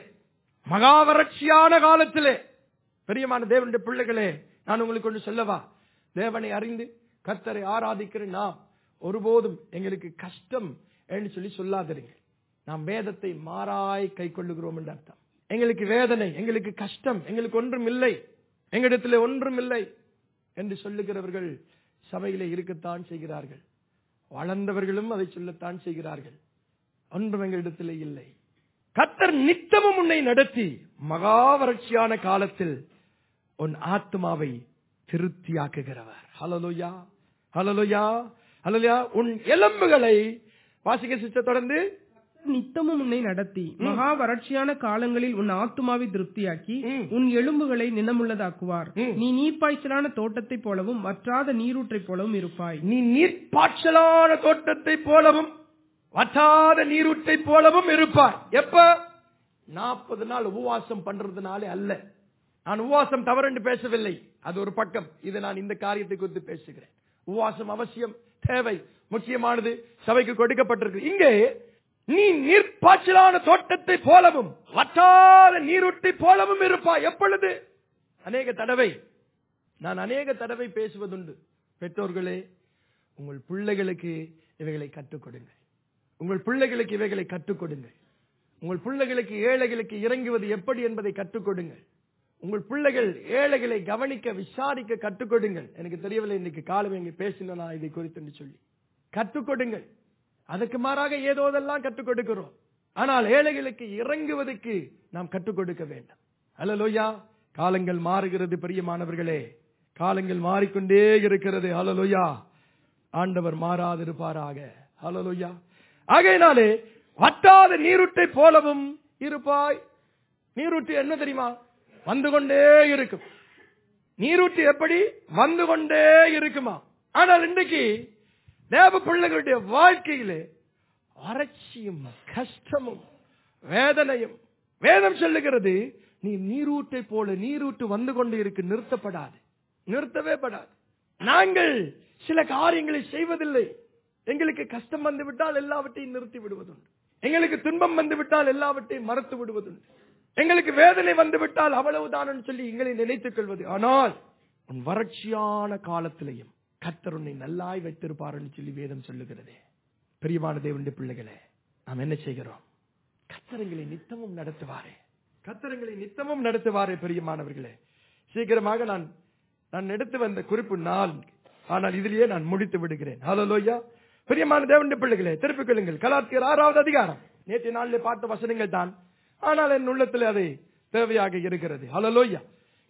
மகாவறட்சியான காலத்திலே பிரியமான தேவனுடைய பிள்ளைகளே நான் உங்களுக்கு ஒன்று சொல்லவா தேவனை அறிந்து கர்த்தரை ஆராதிக்கிற நாம் ஒருபோதும் எங்களுக்கு கஷ்டம் என்று சொல்லி சொல்லாதிருங்க நாம் வேதத்தை மாறாய் கை கொள்ளுகிறோம் என்று அர்த்தம் எங்களுக்கு வேதனை எங்களுக்கு கஷ்டம் எங்களுக்கு ஒன்றும் இல்லை எங்களிடத்திலே ஒன்றும் இல்லை என்று சொல்லுகிறவர்கள் சபையிலே இருக்கத்தான் செய்கிறார்கள் வளர்ந்தவர்களும் அதை சொல்லத்தான் செய்கிறார்கள் ஒன்றும் எங்களிடத்திலே இல்லை கத்தர் நித்தமும் உன்னை நடத்தி மகா வறட்சியான காலத்தில் உன் ஆத்மாவை திருப்தியாக்குகிறவர் ஹலலுயா ஹலலுயா ஹலலுயா உன் எலும்புகளை வாசிக்க சிஸ்டர் தொடர்ந்து நித்தமும் உன்னை நடத்தி மகா வறட்சியான காலங்களில் உன் ஆத்துமாவை திருப்தியாக்கி ம். உன் எலும்புகளை நினமுள்ளதாக்குவார் ம். நீ நீர்ப்பாய்ச்சலான தோட்டத்தைப் போலவும் வற்றாத நீரூற்றைப் போலவும் இருப்பாய் நீ நீர்ப்பாய்ச்சலான தோட்டத்தை போலவும் வற்றாத நீரூற்றை போலவும் இருப்பாய் எப்ப நாற்பது நாள் உபவாசம் பண்றதுனாலே அல்ல நான் உபவாசம் தவறு பேசவில்லை அது ஒரு பக்கம் இது நான் இந்த காரியத்தை குறித்து பேசுகிறேன் உபவாசம் அவசியம் தேவை முக்கியமானது சபைக்கு கொடுக்கப்பட்டிருக்கு இங்கே நீ நீர்ப்பாய்ச்சலான தோட்டத்தை போலவும் வற்றாத நீரூட்டை போலவும் இருப்பாய் எப்பொழுது அநேக தடவை நான் அநேக தடவை பேசுவதுண்டு பெற்றோர்களே உங்கள் பிள்ளைகளுக்கு இவைகளை கற்றுக் கொடுங்கள் உங்கள் பிள்ளைகளுக்கு இவைகளை கற்றுக் கொடுங்கள் உங்கள் பிள்ளைகளுக்கு ஏழைகளுக்கு இறங்குவது எப்படி என்பதை கற்றுக் கொடுங்கள் உங்கள் பிள்ளைகள் ஏழைகளை கவனிக்க விசாரிக்க கற்றுக் கொடுங்கள் எனக்கு தெரியவில்லை இன்னைக்கு காலம் எங்க பேசினா இதை குறித்து என்று சொல்லி கற்றுக் கொடுங்கள் அதுக்கு மாறாக ஏதோதெல்லாம் கற்றுக் கொடுக்கிறோம் ஆனால் ஏழைகளுக்கு இறங்குவதற்கு நாம் கற்றுக் கொடுக்க வேண்டும் ஹலலோயா காலங்கள் மாறுகிறது பிரியமானவர்களே காலங்கள் மாறிக்கொண்டே இருக்கிறது ஹலலோயா ஆண்டவர் மாறாதிருப்பாராக ஹலலோயா ஆகையினாலே வட்டாத நீருட்டை போலவும் இருப்பாய் நீரூற்று என்ன தெரியுமா வந்து கொண்டே இருக்கும் நீரூற்று எப்படி வந்து கொண்டே இருக்குமா ஆனால் இன்றைக்கு தேவ பிள்ளைகளுடைய வாழ்க்கையிலே வறட்சியும் கஷ்டமும் வேதனையும் வேதம் சொல்லுகிறது நீ நீரூட்டை போல நீரூட்டு வந்து கொண்டு இருக்கு நிறுத்தப்படாது நிறுத்தவே படாது நாங்கள் சில காரியங்களை செய்வதில்லை எங்களுக்கு கஷ்டம் வந்து விட்டால் எல்லாவற்றையும் நிறுத்தி விடுவதுண்டு எங்களுக்கு துன்பம் வந்து விட்டால் எல்லாவற்றையும் மறுத்து விடுவதுண்டு எங்களுக்கு வேதனை வந்து விட்டால் அவ்வளவுதான் சொல்லி எங்களை நினைத்துக் கொள்வது ஆனால் உன் வறட்சியான காலத்திலையும் கர்த்தர் உன்னை நல்லாய் வைத்திருப்பார்னு சொல்லி வேதம் சொல்லுகிறதே பிரியமான தேவனுடைய பிள்ளைகளே நாம் என்ன செய்கிறோம் கத்தரங்களை நித்தமும் நடத்துவாரே கத்தரங்களை நித்தமும் நடத்துவாரே பிரியமானவர்களே சீக்கிரமாக நான் நான் எடுத்து வந்த குறிப்பு நாள் ஆனால் இதிலேயே நான் முடித்து விடுகிறேன் ஹalleluya பிரியமான தேவனுடைய பிள்ளைகளே திருப்பிக் கொள்ளுங்கள் கலாத்தியர் ஆறாவது அதிகாரம் நேற்று நாளிலே பார்த்த வசனங்கள் தான் ஆனால் என் உள்ளத்தில் அது தேவையாக இருக்கிறது ஹalleluya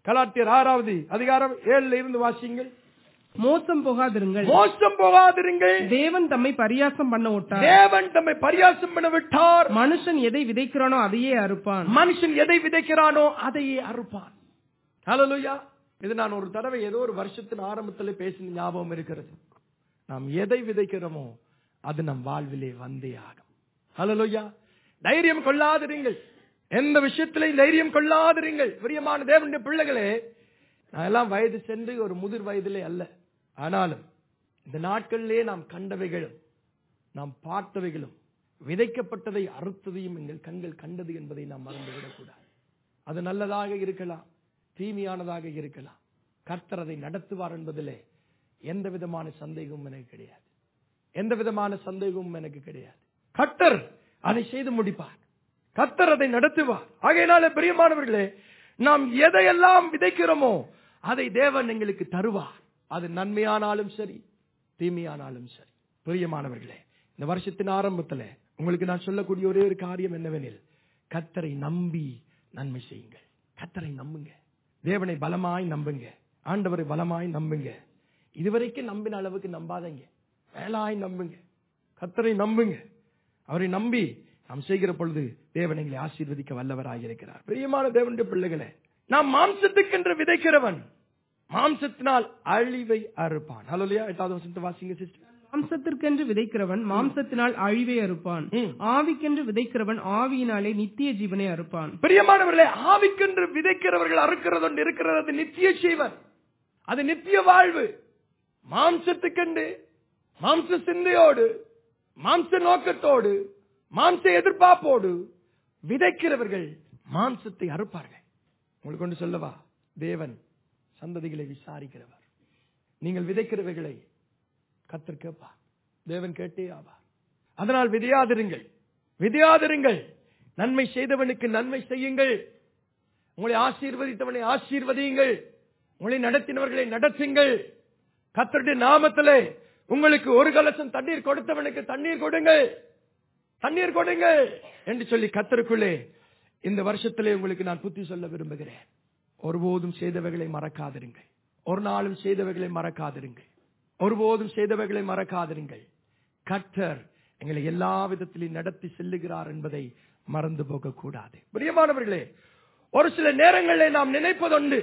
கலாத்தியர் ஆறாவது அதிகாரம் ஏழுல இருந்து வாசியுங்கள் மோசம் போகாதிருங்கள் மோசம் போகாதிருங்கள் தேவன் தம்மை பரியாசம் பண்ண விட்டார் தேவன் தம்மை பரியாசம் பண்ண விட்டார் மனுஷன் எதை விதைக்கிறானோ அதையே அறுப்பான் மனுஷன் எதை விதைக்கிறானோ அதையே அறுப்பான் ஹalleluya இது நான் ஒரு தடவை ஏதோ ஒரு வருஷத்தின் ஆரம்பத்தில் பேசின ஞாபகம் இருக்கிறது நாம் எதை விதைக்கிறோமோ அது நம் வாழ்விலே வந்தே ஆகும் ஹalleluya தைரியம் கொள்ளாதிருங்கள் எந்த விஷயத்திலையும் தைரியம் கொள்ளாதிருங்கள் பிரியமான தேவனுடைய பிள்ளைகளே நான் எல்லாம் வயது சென்று ஒரு முதிர் வயதிலே அல்ல ஆனாலும் இந்த நாட்களிலே நாம் கண்டவைகளும் நாம் பார்த்தவைகளும் விதைக்கப்பட்டதை அறுத்ததையும் எங்கள் கண்கள் கண்டது என்பதை நாம் மறந்துவிடக்கூடாது அது நல்லதாக இருக்கலாம் தீமையானதாக இருக்கலாம் கர்த்தர் அதை நடத்துவார் என்பதிலே எந்த விதமான சந்தேகமும் எனக்கு கிடையாது எந்த விதமான சந்தேகமும் எனக்கு கிடையாது கர்த்தர் அதை செய்து முடிப்பார் கர்த்தர் அதை நடத்துவார் ஆகையினால பிரியமானவர்களே நாம் எதையெல்லாம் விதைக்கிறோமோ அதை தேவன் எங்களுக்கு தருவார் அது நன்மையானாலும் சரி தீமையானாலும் சரி பிரியமானவர்களே இந்த வருஷத்தின் ஆரம்பத்துல உங்களுக்கு நான் சொல்லக்கூடிய ஒரே ஒரு காரியம் என்னவெனில் கத்தரை நம்பி நன்மை செய்யுங்கள் கத்தரை நம்புங்க தேவனை பலமாய் நம்புங்க ஆண்டவரை பலமாய் நம்புங்க இதுவரைக்கும் நம்பின அளவுக்கு நம்பாதீங்க மேலாய் நம்புங்க கத்தரை நம்புங்க அவரை நம்பி நாம் செய்கிற பொழுது தேவன் எங்களை ஆசீர்வதிக்க வல்லவராக இருக்கிறார் பிரியமான தேவனுடைய பிள்ளைகளே நாம் மாம்சத்துக்கென்று விதைக்கிறவன் மாம்சத்தினால் அழிவை அறுப்பான் ஹலோ எட்டாவது வசனத்தை வாசிங்க சிஸ்டர் மாம்சத்திற்கென்று விதைக்கிறவன் மாம்சத்தினால் அழிவை அறுப்பான் ம். ஆவிக்கென்று விதைக்கிறவன் ஆவியினாலே நித்திய ஜீவனை அறுப்பான் பிரியமானவர்களே ஆவிக்கென்று விதைக்கிறவர்கள் அறுக்கிறது ஒன்று இருக்கிறது அது நித்திய ஜீவன் அது நித்திய வாழ்வு மாம்சத்துக்கென்று மாம்ச சிந்தையோடு மாம்ச நோக்கத்தோடு மாம்ச எதிர்பார்ப்போடு விதைக்கிறவர்கள் மாம்சத்தை அறுப்பார்கள் உங்களுக்கு கொண்டு சொல்லவா தேவன் சந்ததிகளை விசாரிக்கிறவர் நீங்கள் விதைக்கிறவைகளை கத்தர் கேட்பார் தேவன் கேட்டே ஆவார் அதனால் விதையாதிருங்கள் விதையாதிருங்கள் நன்மை செய்தவனுக்கு நன்மை செய்யுங்கள் உங்களை ஆசீர்வதித்தவனை ஆசீர்வதியுங்கள் உங்களை நடத்தினவர்களை நடத்துங்கள் கத்தருடைய நாமத்திலே உங்களுக்கு ஒரு கலசம் தண்ணீர் கொடுத்தவனுக்கு தண்ணீர் கொடுங்கள் தண்ணீர் கொடுங்கள் என்று சொல்லி கத்தருக்குள்ளே இந்த வருஷத்திலே உங்களுக்கு நான் புத்தி சொல்ல விரும்புகிறேன் ஒருபோதும் செய்தவைகளை மறக்காதிருங்கள் ஒரு நாளும் செய்தவைகளை மறக்காதிருங்கள் ஒருபோதும் செய்தவைகளை மறக்காதிருங்கள் கர்த்தர் எங்களை எல்லா விதத்திலும் நடத்தி செல்லுகிறார் என்பதை மறந்து போக கூடாது பிரியமானவர்களே ஒரு சில நேரங்களில் நாம் நினைப்பதுண்டு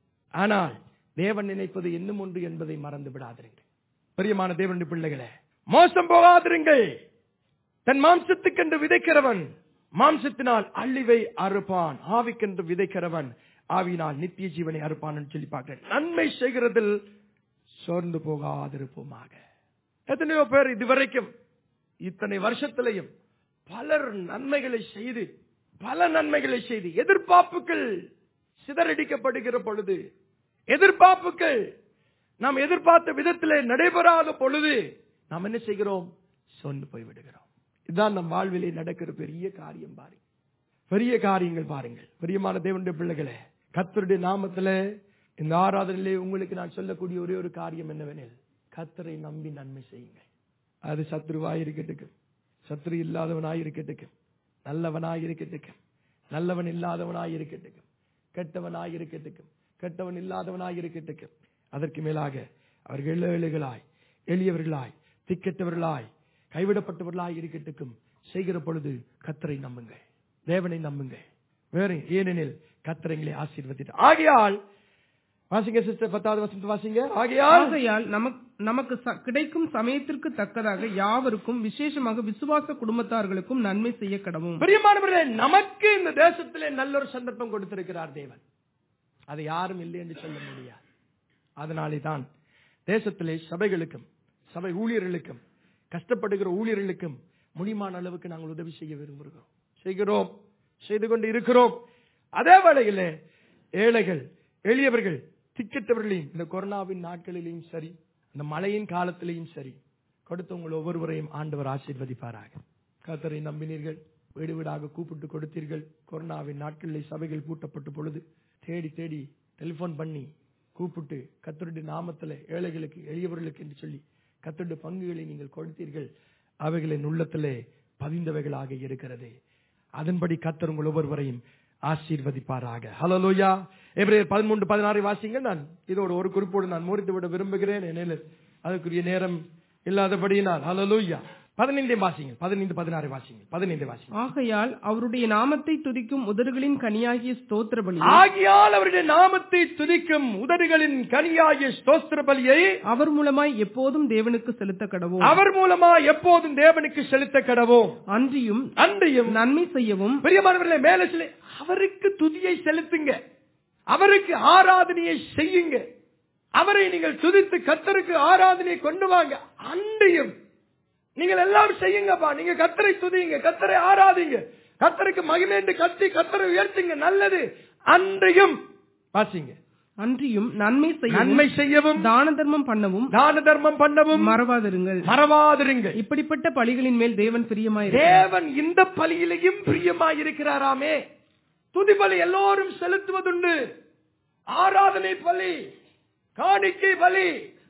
ஆனால் தேவன் நினைப்பது இன்னும் ஒன்று என்பதை மறந்து விடாதிருங்கள் பிரியமான தேவனுடைய பிள்ளைகளே மோசம் போகாதிருங்கள் தன் மாம்சத்துக்கென்று விதைக்கிறவன் மாம்சத்தினால் அழிவை அறுப்பான் ஆவிக்கென்று விதைக்கிறவன் ஆவியினால் நித்திய ஜீவனை அறுப்பான் என்று சொல்லி பார்க்கிறேன் நன்மை செய்கிறதில் சோர்ந்து போகாதிருப்போமாக எத்தனையோ பேர் இதுவரைக்கும் இத்தனை வருஷத்திலையும் பலர் நன்மைகளை செய்து பல நன்மைகளை செய்து எதிர்பார்ப்புகள் சிதறடிக்கப்படுகிற பொழுது எதிர்பார்ப்புகள் நாம் எதிர்பார்த்த விதத்திலே நடைபெறாத பொழுது நாம் என்ன செய்கிறோம் சொன்னு போய் விடுகிறோம் இதுதான் நம் வாழ்விலே நடக்கிற பெரிய காரியம் பாருங்க பெரிய காரியங்கள் பாருங்கள் பிரியமான தேவனுடைய பிள்ளைகளே கத்தருடைய நாமத்துல இந்த ஆராதனையிலே உங்களுக்கு நான் சொல்லக்கூடிய ஒரே ஒரு காரியம் என்னவெனில் கத்தரை நம்பி நன்மை செய்யுங்கள் அது சத்ருவாய் இருக்கட்டுக்கும் சத்ரு இல்லாதவனாய் இருக்கட்டுக்கும் நல்லவனாய் இருக்கட்டுக்கும் நல்லவன் இல்லாதவனாய் இருக்கட்டுக்கும் கெட்டவனாய் இருக்கட்டுக்கும் கெட்டவன் இல்லாதவனாய் இருக்கட்டுக்கும் அதற்கு மேலாக அவர்கள் ஏழைகளாய் எளியவர்களாய் திக்கெட்டவர்களாய் கைவிடப்பட்டவர்களாய் இருக்கட்டுக்கும் செய்கிற பொழுது கத்தரை நம்புங்கள் தேவனை நம்புங்கள் வேறு ஏனெனில் கத்தரைங்களை ஆசீர்வதிட்டு ஆகையால் வாசிங்க சிஸ்டர் பத்தாவது வசனத்தை வாசிங்க ஆகையால் ஆகையால் நமக்கு நமக்கு ச- கிடைக்கும் சமயத்திற்கு தக்கதாக யாவருக்கும் விசேஷமாக விசுவாச குடும்பத்தார்களுக்கும் நன்மை செய்ய கடவும் பிரியமானவர்களே நமக்கு இந்த தேசத்திலே நல்ல ஒரு சந்தர்ப்பம் கொடுத்திருக்கிறார் தேவன் அது யாரும் இல்லை என்று சொல்ல முடியாது அதனாலே தான் தேசத்திலே சபைகளுக்கும் சபை ஊழியர்களுக்கும் கஷ்டப்படுகிற ஊழியர்களுக்கும் முடிமான அளவுக்கு நாங்கள் உதவி செய்ய விரும்புகிறோம் செய்கிறோம் செய்து கொண்டு இருக்கிறோம் அதே வேளையிலே ஏழைகள் எளியவர்கள் திக்கெட்டவர்களையும் இந்த கொரோனாவின் நாட்களிலேயும் சரி இந்த மழையின் காலத்திலேயும் சரி கொடுத்து உங்கள் ஒவ்வொருவரையும் ஆண்டவர் ஆசீர்வதிப்பாராக கர்த்தரை நம்பினீர்கள் வீடு வீடாக கூப்பிட்டு கொடுத்தீர்கள் கொரோனாவின் நாட்களில் சபைகள் பூட்டப்பட்ட பொழுது தேடி தேடி டெலிபோன் பண்ணி கூப்பிட்டு கத்தருடைய நாமத்துல ஏழைகளுக்கு எளியவர்களுக்கு என்று சொல்லி கத்தருடைய பங்குகளை நீங்கள் கொடுத்தீர்கள் அவைகளின் உள்ளத்திலே பதிந்தவைகளாக இருக்கிறது அதன்படி கத்தர் உங்கள் ஒவ்வொருவரையும் ஆசீர்வதிப்பாராக ஹalleluya எபிரேயர் பதிமூன்று பதினாறு வாசிங்க நான் இதோட ஒரு குறிப்போடு நான் முடித்து விட விரும்புகிறேன் எனில் அதுக்குரிய நேரம் இல்லாதபடியினால் ஹalleluya பதினைந்தே வாசிங்க பதினைந்து பதினாறு வாசிங்க பதினைந்து வாசிங்க ஆகையால் அவருடைய நாமத்தை துதிக்கும் உதடுகளின் கனியாகிய ஸ்தோத்திர பலி ஆகியால் அவருடைய நாமத்தை துதிக்கும் உதடுகளின் கனியாகிய ஸ்தோத்திர பலியை அவர் மூலமாய் எப்போதும் தேவனுக்கு செலுத்த கடவோம் அவர் மூலமா எப்போதும் தேவனுக்கு செலுத்த கடவோம் அன்றியும் அன்றியும் நன்மை செய்யவும் பிரியமானவர்களே மேல சொல்லி அவருக்கு துதியை செலுத்துங்க அவருக்கு ஆராதனையை செய்யுங்க அவரை நீங்கள் துதித்து கத்தருக்கு ஆராதனையை கொண்டு வாங்க அன்றியும் நீங்கள் எல்லாம் செய்யுங்கப்பா நீங்க கத்தரை துதிங்க கத்தரை ஆராதிங்க கத்தருக்கு மகிமேண்டு கத்தி கத்தரை உயர்த்துங்க நல்லது அன்றையும் வாசிங்க அன்றியும் நன்மை செய்யவும் நன்மை செய்யவும் தான தர்மம் பண்ணவும் தான தர்மம் பண்ணவும் மறவாதிருங்கள் மறவாதிருங்கள் இப்படிப்பட்ட பலிகளின் மேல் தேவன் பிரியமாயிரு தேவன் இந்த பலியிலையும் பிரியமாய் இருக்கிறாராமே துதி பலி எல்லோரும் செலுத்துவதுண்டு ஆராதனை பலி காணிக்கை பலி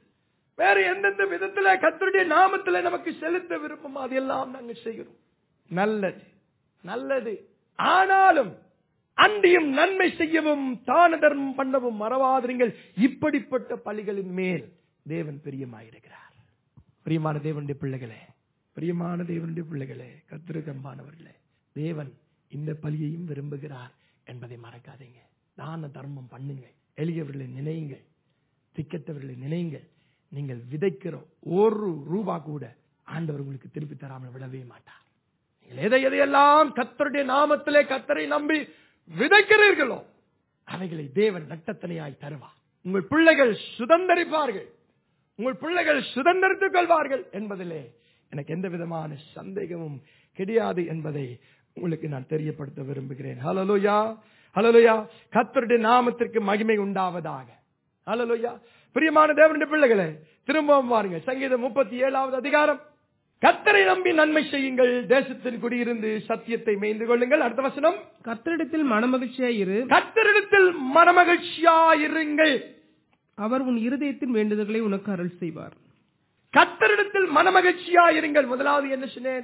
வேற எந்தெந்த விதத்துல கத்தருடைய நாமத்துல நமக்கு செலுத்த விருப்பம் அதெல்லாம் நாங்க செய்கிறோம் நல்லது நல்லது ஆனாலும் அன்றியும் நன்மை செய்யவும் தான தர்மம் பண்ணவும் மறவாதிருங்கள் இப்படிப்பட்ட பலிகளின் மேல் தேவன் பிரியமாயிருக்கிறார் பிரியமான தேவனுடைய பிள்ளைகளே பிரியமான தேவனுடைய பிள்ளைகளே கத்திருக்கம்பானவர்களே தேவன் இந்த பலியையும் விரும்புகிறார் என்பதை மறக்காதீங்க தான தர்மம் பண்ணுங்க எளியவர்களை நினையுங்கள் திக்கத்தவர்களை நினையுங்கள் நீங்கள் விதைக்கிற ஒரு ரூபா கூட ஆண்டவர் உங்களுக்கு திருப்பி தராமல் விடவே மாட்டார் நீங்கள் எதை எதையெல்லாம் கத்தருடைய நாமத்திலே கத்தரை நம்பி விதைக்கிறீர்களோ அவைகளை தேவன் நட்டத்தனையாய் தருவார் உங்கள் பிள்ளைகள் சுதந்தரிப்பார்கள் உங்கள் பிள்ளைகள் சுதந்திரித்துக் கொள்வார்கள் என்பதிலே எனக்கு எந்த விதமான சந்தேகமும் கிடையாது என்பதை உங்களுக்கு நான் தெரியப்படுத்த விரும்புகிறேன் ஹலலோயா ஹலலோயா கத்தருடைய நாமத்திற்கு மகிமை உண்டாவதாக ஹலலோயா பிரியமான தேவனுடைய பிள்ளைகளே திரும்பவும் பாருங்க சங்கீதம் முப்பத்தி ஏழாவது அதிகாரம் கத்தரை நம்பி நன்மை செய்யுங்கள் தேசத்தின் குடியிருந்து சத்தியத்தை மேய்ந்து கொள்ளுங்கள் அடுத்த வசனம் கர்த்தரிடத்தில் மனமகிழ்ச்சியாய் இரு கத்தரிடத்தில் மனமகிழ்ச்சியாயிருங்கள் அவர் உன் இருதயத்தின் வேண்டுதல்களை உனக்கு அருள் செய்வார் கத்தரிடத்தில் மனமகிழ்ச்சியாயிருங்கள் முதலாவது என்ன சொன்னேன்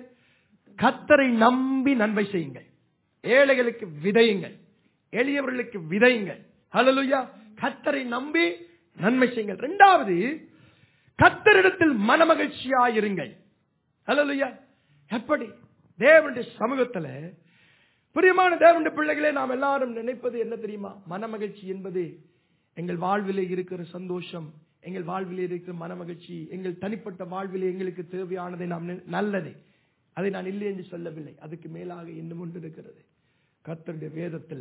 கத்தரை நம்பி நன்மை செய்யுங்கள் ஏழைகளுக்கு விதையுங்கள் எளியவர்களுக்கு விதையுங்கள் ஹalleluya கத்தரை நம்பி நன்மை செய்யுங்கள் இரண்டாவது கத்தரிடத்தில் மனமகிழ்ச்சியாயிருங்கள் ஹalleluya எப்படி தேவனுடைய சமூகத்துல பிரியமான தேவனுடைய பிள்ளைகளே நாம் எல்லாரும் நினைப்பது என்ன தெரியுமா மனமகிழ்ச்சி என்பது எங்கள் வாழ்விலே இருக்கிற சந்தோஷம் எங்கள் வாழ்விலே இருக்கிற மனமகிழ்ச்சி எங்கள் தனிப்பட்ட வாழ்விலே எங்களுக்கு தேவையானதை நாம் நி- நல்லது அதை நான் இல்லை என்று சொல்லவில்லை அதுக்கு மேலாக இன்னும் ஒன்று இருக்கிறது கர்த்தருடைய வேதத்தில்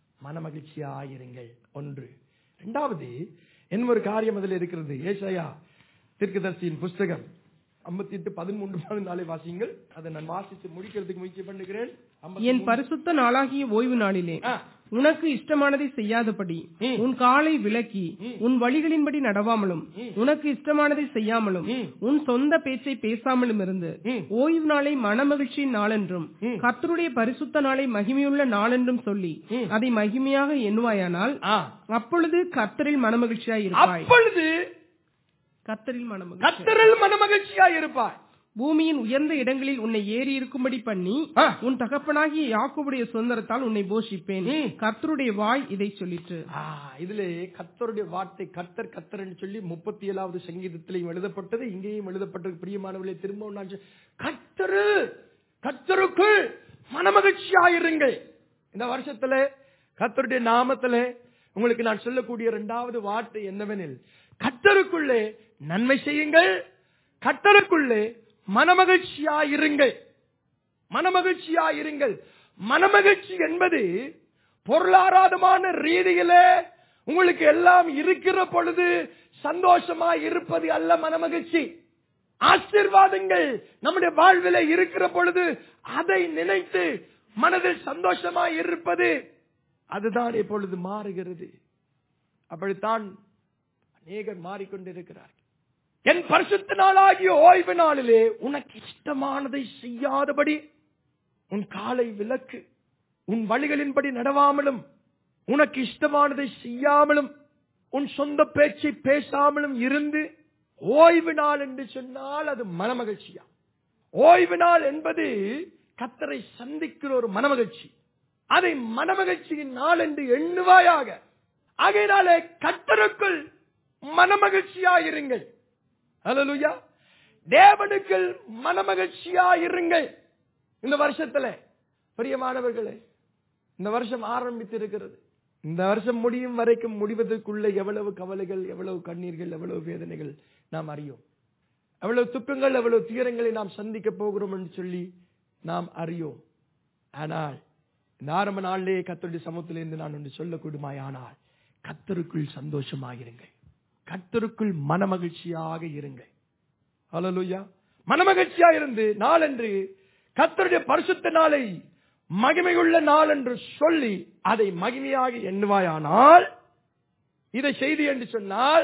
மனமகிழ்ச்சியாயிருங்கள் ஒன்று இரண்டாவது என்ன ஒரு காரியம் அதில் இருக்கிறது ஏசாயா தீர்க்கதரிசியின் புஸ்தகம் ஐம்பத்தி எட்டு பதிமூன்று பதினாலே வாசியுங்கள் அதை நான் வாசித்து முடிக்கிறதுக்கு முயற்சி பண்ணுகிறேன் என் பரிசுத்த நாளாகிய ஓய்வு நாளிலே ஆ. உனக்கு இஷ்டமானதை செய்யாதபடி ம். உன் காலை விலக்கி உன் வழிகளின்படி நடவாமலும் உனக்கு இஷ்டமானதை செய்யாமலும் ம். உன் சொந்த பேச்சை பேசாமலும் இருந்து ம். ஓய்வு நாளை மனமகிழ்ச்சியின் நாளென்றும் கர்த்தருடைய பரிசுத்த நாளை மகிமையுள்ள நாளென்றும் சொல்லி ம். அதை மகிமையாக எண்ணுவாயானால் ஆ. அப்பொழுது கர்த்தரில் மனமகிழ்ச்சியாய் இருப்பாய் அப்பொழுது கர்த்தரில் மனமகிழ்ச்சி கத்தரில் மனமகிழ்ச்சியாய் இருப்பாய் பூமியின் உயர்ந்த இடங்களில் உன்னை ஏறி இருக்கும்படி பண்ணி ஆ. உன் தகப்பனாகிய யாக்கோபுடைய சுதந்திரத்தால் உன்னை போஷிப்பேன் ம். கர்த்தருடைய வாய் இதை சொல்லிற்று ஆ, இதிலே கர்த்தருடைய வார்த்தை கர்த்தர் கர்த்தர் என்று சொல்லி முப்பத்தி ஏழாவது சங்கீதத்திலையும் எழுதப்பட்டது இங்கேயும் எழுதப்பட்டது பிரியமானவர்களே திரும்பவும் நான் சொல்- கர்த்தரு கர்த்தருக்குள் மனமகிழ்ச்சியாயிருங்கள் இந்த வருஷத்துல கர்த்தருடைய நாமத்திலே உங்களுக்கு நான் சொல்லக்கூடிய இரண்டாவது வார்த்தை என்னவெனில் கர்த்தருக்குள்ளே நன்மை செய்யுங்கள் கர்த்தருக்குள்ளே மனமகிழ்ச்சியாயிருங்கள் மனமகிழ்ச்சியாயிருங்கள் மனமகிழ்ச்சி என்பது பொருளாதாரமான ரீதியிலே உங்களுக்கு எல்லாம் இருக்கிற பொழுது சந்தோஷமா இருப்பது அல்ல மனமகிழ்ச்சி ஆசீர்வாதங்கள் நம்முடைய வாழ்விலே இருக்கிற பொழுது அதை நினைத்து மனதில் சந்தோஷமா இருப்பது அதுதான் இப்பொழுது மாறுகிறது அப்படித்தான் அநேகர் மாறிக்கொண்டிருக்கிறார்கள் என் பரிசுத்த நாளாகிய ஓய்வு நாளிலே உனக்கு இஷ்டமானதை செய்யாதபடி உன் காலை விலக்கு உன் வழிகளின்படி நடவாமலும் உனக்கு இஷ்டமானதை செய்யாமலும் உன் சொந்த பேச்சை பேசாமலும் இருந்து ஓய்வு நாள் என்று சொன்னால் அது மனமகிழ்ச்சியா ஓய்வு நாள் என்பது கத்தரை சந்திக்கிற ஒரு மனமகிழ்ச்சி அதை மனமகிழ்ச்சியின் நாள் என்று எண்ணுவாயாக ஆகையினாலே கத்தருக்குள் மனமகிழ்ச்சியாயிருங்கள் ஹalleluya தேவனுக்குள் மனமகிழ்ச்சியாயிருங்கள் இந்த வருஷத்துல பிரியமானவர்களே இந்த வருஷம் ஆரம்பித்திருக்கிறது இந்த வருஷம் முடியும் வரைக்கும் முடிவதற்குள்ள எவ்வளவு கவலைகள் எவ்வளவு கண்ணீர்கள் எவ்வளவு வேதனைகள் நாம் அறியோம் எவ்வளவு துக்கங்கள் எவ்வளவு துயரங்களை நாம் சந்திக்க போகிறோம் என்று சொல்லி நாம் அறியோம் ஆனால் இந்த ஆரம்ப நாளிலே கத்தருடைய சமூகத்திலிருந்து நான் ஒன்று சொல்லக்கூடுமாய் ஆனால் கத்தருக்குள் சந்தோஷமாயிருங்கள் கத்தருக்குள் மனமகிழ்ச்சியாக இருங்கள் ஹalleluya மனமகிழ்ச்சியா இருந்து நாளன்று கத்தருடைய பரிசுத்த நாளை மகிமையுள்ள நாள் என்று சொல்லி அதை மகிமையாக எண்ணுவாயானால் இதை செய்தி என்று சொன்னால்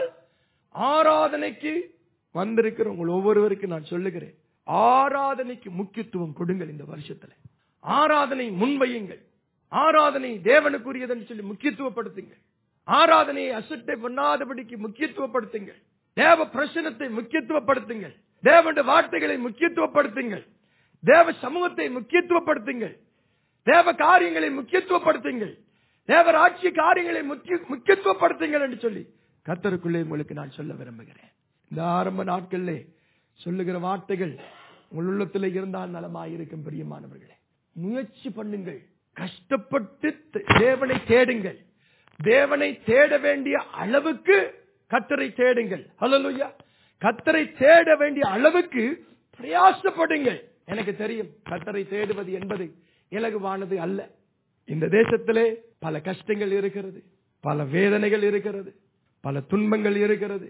ஆராதனைக்கு வந்திருக்கிற உங்கள் ஒவ்வொருவருக்கும் நான் சொல்லுகிறேன் ஆராதனைக்கு முக்கியத்துவம் கொடுங்கள் இந்த வருஷத்துல ஆராதனை முன்வையுங்கள் ஆராதனை தேவனுக்குரியது என்று சொல்லி முக்கியத்துவப்படுத்துங்கள் ஆராதனையை அசட்டை பண்ணாதபடிக்கு முக்கியத்துவப்படுத்துங்கள் தேவ பிரசனத்தை முக்கியத்துவப்படுத்துங்கள் தேவனுடைய வார்த்தைகளை முக்கியத்துவப்படுத்துங்கள் தேவ சமூகத்தை முக்கியத்துவப்படுத்துங்கள் தேவ காரியங்களை முக்கியத்துவப்படுத்துங்கள் தேவ ஆட்சி காரியங்களை முக்கிய- முக்கியத்துவப்படுத்துங்கள் என்று சொல்லி கத்தருக்குள்ளே உங்களுக்கு நான் சொல்ல விரும்புகிறேன் இந்த ஆரம்ப நாட்களிலே சொல்லுகிற வார்த்தைகள் உங்கள் உள்ளத்தில் இருந்தால் நலமாயிருக்கும் பிரியமானவர்களே முயற்சி பண்ணுங்கள் கஷ்டப்பட்டு த- தேவனை தேடுங்கள் தேவனை தேட வேண்டிய அளவுக்கு கத்தரை தேடுங்கள் ஹalleluya கத்தரை தேட வேண்டிய அளவுக்கு பிரயாசப்படுங்கள் எனக்கு தெரியும் கத்தரை தேடுவது என்பது இலகுவானது அல்ல இந்த தேசத்திலே பல கஷ்டங்கள் இருக்கிறது பல வேதனைகள் இருக்கிறது பல துன்பங்கள் இருக்கிறது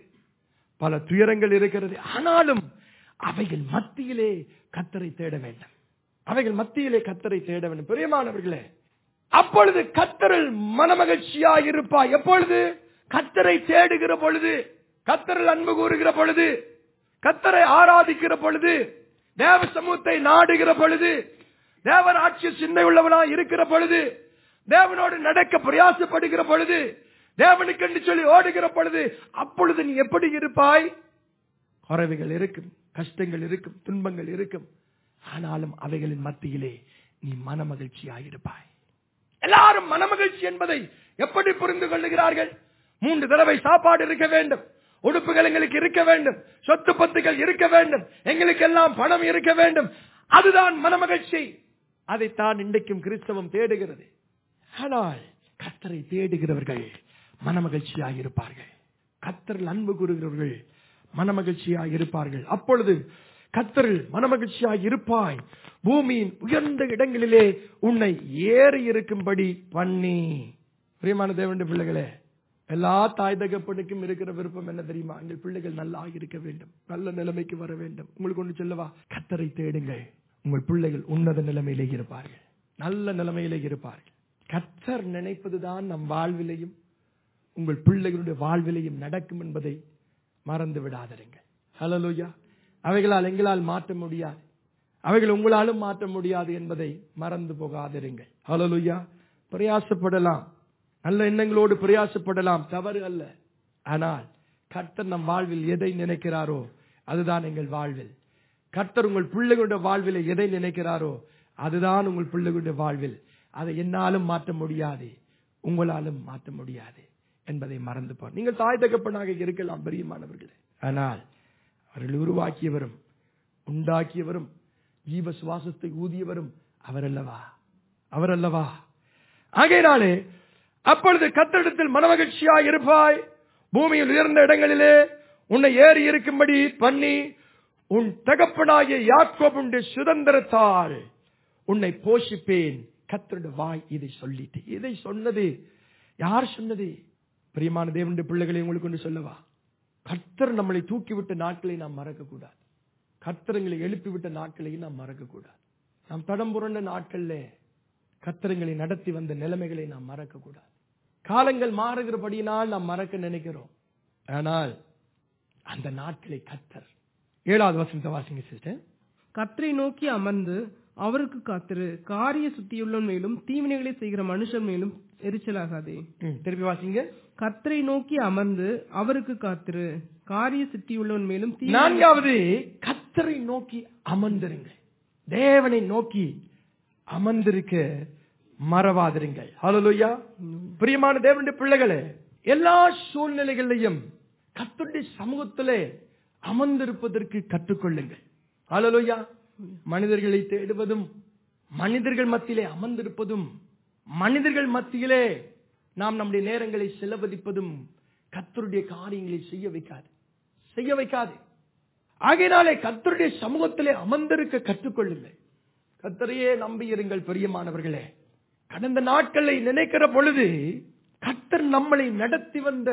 பல துயரங்கள் இருக்கிறது ஆனாலும் அவைகள் மத்தியிலே கத்தரை தேட வேண்டும் அவைகள் மத்தியிலே கத்தரை தேட வேண்டும் பிரியமானவர்களே அப்பொழுது கத்தரில் மனமகிழ்ச்சியாய் இருப்பாய் எப்பொழுது கத்தரை தேடுகிற பொழுது கத்தரில் அன்பு கூறுகிற பொழுது கத்தரை ஆராதிக்கிற பொழுது தேவ சமூகத்தை நாடுகிற பொழுது தேவன் ஆட்சி சிந்தை உள்ளவனாய் இருக்கிற பொழுது தேவனோடு நடக்க பிரயாசப்படுகிற பொழுது தேவனுக்கு என்று சொல்லி ஓடுகிற பொழுது அப்பொழுது நீ எப்படி இருப்பாய் குறைவுகள் இருக்கும் கஷ்டங்கள் இருக்கும் துன்பங்கள் இருக்கும் ஆனாலும் அவைகளின் மத்தியிலே நீ மனமகிழ்ச்சியாயிருப்பாய் எல்லாரும் மனமகிழ்ச்சி என்பதை எப்படி புரிந்து கொள்ளுகிறார்கள் மூன்று தடவை சாப்பாடு இருக்க வேண்டும் உடுப்புகள் எங்களுக்கு இருக்க வேண்டும் சொத்து பத்துகள் இருக்க வேண்டும் எங்களுக்கு எல்லாம் பணம் இருக்க வேண்டும் அதுதான் மனமகிழ்ச்சி அதைத்தான் இன்றைக்கும் கிறிஸ்தவம் தேடுகிறது ஆனால் கத்தரை தேடுகிறவர்கள் மனமகிழ்ச்சியாக இருப்பார்கள் கத்தரில் அன்பு கூறுகிறவர்கள் மனமகிழ்ச்சியாக இருப்பார்கள் அப்பொழுது கத்தரில் மனமகிழ்ச்சியாக இருப்பாய் பூமியின் உயர்ந்த இடங்களிலே உன்னை ஏறி இருக்கும்படி பண்ணி பிரியமான தேவனுடைய பிள்ளைகளே எல்லா தாய் தகப்பனுக்கும் இருக்கிற விருப்பம் என்ன தெரியுமா எங்கள் பிள்ளைகள் நல்லா இருக்க வேண்டும் நல்ல நிலைமைக்கு வர வேண்டும் உங்களுக்கு ஒன்று சொல்லவா கத்தரை தேடுங்கள் உங்கள் பிள்ளைகள் உன்னத நிலைமையிலே இருப்பார்கள் நல்ல நிலைமையிலே இருப்பார்கள் கத்தர் நினைப்பதுதான் நம் வாழ்விலையும் உங்கள் பிள்ளைகளுடைய வாழ்விலையும் நடக்கும் என்பதை மறந்து விடாதீர்கள் ஹalleluya அவைகளால் எங்களால் மாற்ற முடியாது அவைகள் உங்களாலும் மாற்ற முடியாது என்பதை மறந்து போகாதிருங்கள் ஹalleluya பிரயாசப்படலாம் நல்ல எண்ணங்களோடு பிரயாசப்படலாம் தவறு அல்ல ஆனால் கர்த்தர் நம் வாழ்வில் எதை நினைக்கிறாரோ அதுதான் எங்கள் வாழ்வில் கர்த்தர் உங்கள் பிள்ளைகளுடைய வாழ்வில் எதை நினைக்கிறாரோ அதுதான் உங்கள் பிள்ளைகளுடைய வாழ்வில் அதை என்னாலும் மாற்ற முடியாது உங்களாலும் மாற்ற முடியாது என்பதை மறந்து போ நீங்கள் தாய் தகப்பனாக இருக்கலாம் பிரியமானவர்களே ஆனால் அவர்கள் உருவாக்கியவரும் உண்டாக்கியவரும் ஜீவ சுவாசத்தை ஊதியவரும் அவரல்லவா அவரல்லவா ஆகையினாலே அப்பொழுது கத்தரிடத்தில் மனமகிழ்ச்சியாய் இருப்பாய் பூமியில் உயர்ந்த இடங்களிலே உன்னை ஏறி இருக்கும்படி பண்ணி உன் தகப்பனாகிய யாக்கோபுடைய சுதந்திரத்தால் உன்னை போஷிப்பேன் கத்தருடைய வாய் இதை சொல்லிட்டு இதை சொன்னது யார் சொன்னது பிரியமான தேவனுடைய பிள்ளைகளை உங்களுக்கு ஒன்று சொல்லவா கர்த்தர் நம்மளை தூக்கிவிட்ட நாட்களை நாம் மறக்கக்கூடாது கர்த்தரங்களை எழுப்பிவிட்ட நாட்களையும் நாம் மறக்கக்கூடாது நாம் தடம் புரண்ட நாட்கள்ல கர்த்தரங்களை நடத்தி வந்த நிலைமைகளை நாம் மறக்கக்கூடாது காலங்கள் மாறுகிறபடியினால் நாம் மறக்க நினைக்கிறோம் ஆனால் அந்த நாட்களை கர்த்தர் ஏழாவது வசனத்தை வாசிங்க சிஸ்டர் கத்தரை நோக்கி அமர்ந்து அவருக்கு காத்திரு காரிய சுத்தியுள்ளவன் மேலும் தீவினைகளை செய்கிற மனுஷன் மேலும் எரிச்சலாகாதே ம், திருப்பி வாசிங்க கத்தரை நோக்கி அமர்ந்து அவருக்கு காத்திரு காரிய சுத்தியுள்ளவன் மேலும் தீவினை நான்காவது கத்தரை நோக்கி அமர்ந்திருங்க தேவனை நோக்கி அமர்ந்திருக்க மறவாதிருங்கள் ஹalleluya பிரியமான தேவனுடைய பிள்ளைகளே எல்லா சூழ்நிலைகளிலையும் கர்த்தருடைய சமூகத்திலே அமர்ந்திருப்பதற்கு கற்றுக்கொள்ளுங்கள் ஹalleluya மனிதர்களை தேடுவதும் மனிதர்கள் மத்தியிலே அமர்ந்திருப்பதும் மனிதர்கள் மத்தியிலே நாம் நம்முடைய நேரங்களை செலவழிப்பதும் கர்த்தருடைய காரியங்களை செய்ய வைக்காது செய்ய வைக்காது ஆகையினாலே கர்த்தருடைய சமூகத்திலே அமர்ந்திருக்க கற்றுக்கொள்ளுங்கள் கர்த்தரையே நம்பியிருங்கள் பிரியமானவர்களே கடந்த நாட்களை நினைக்கிற பொழுது கர்த்தர் நம்மளை நடத்தி வந்த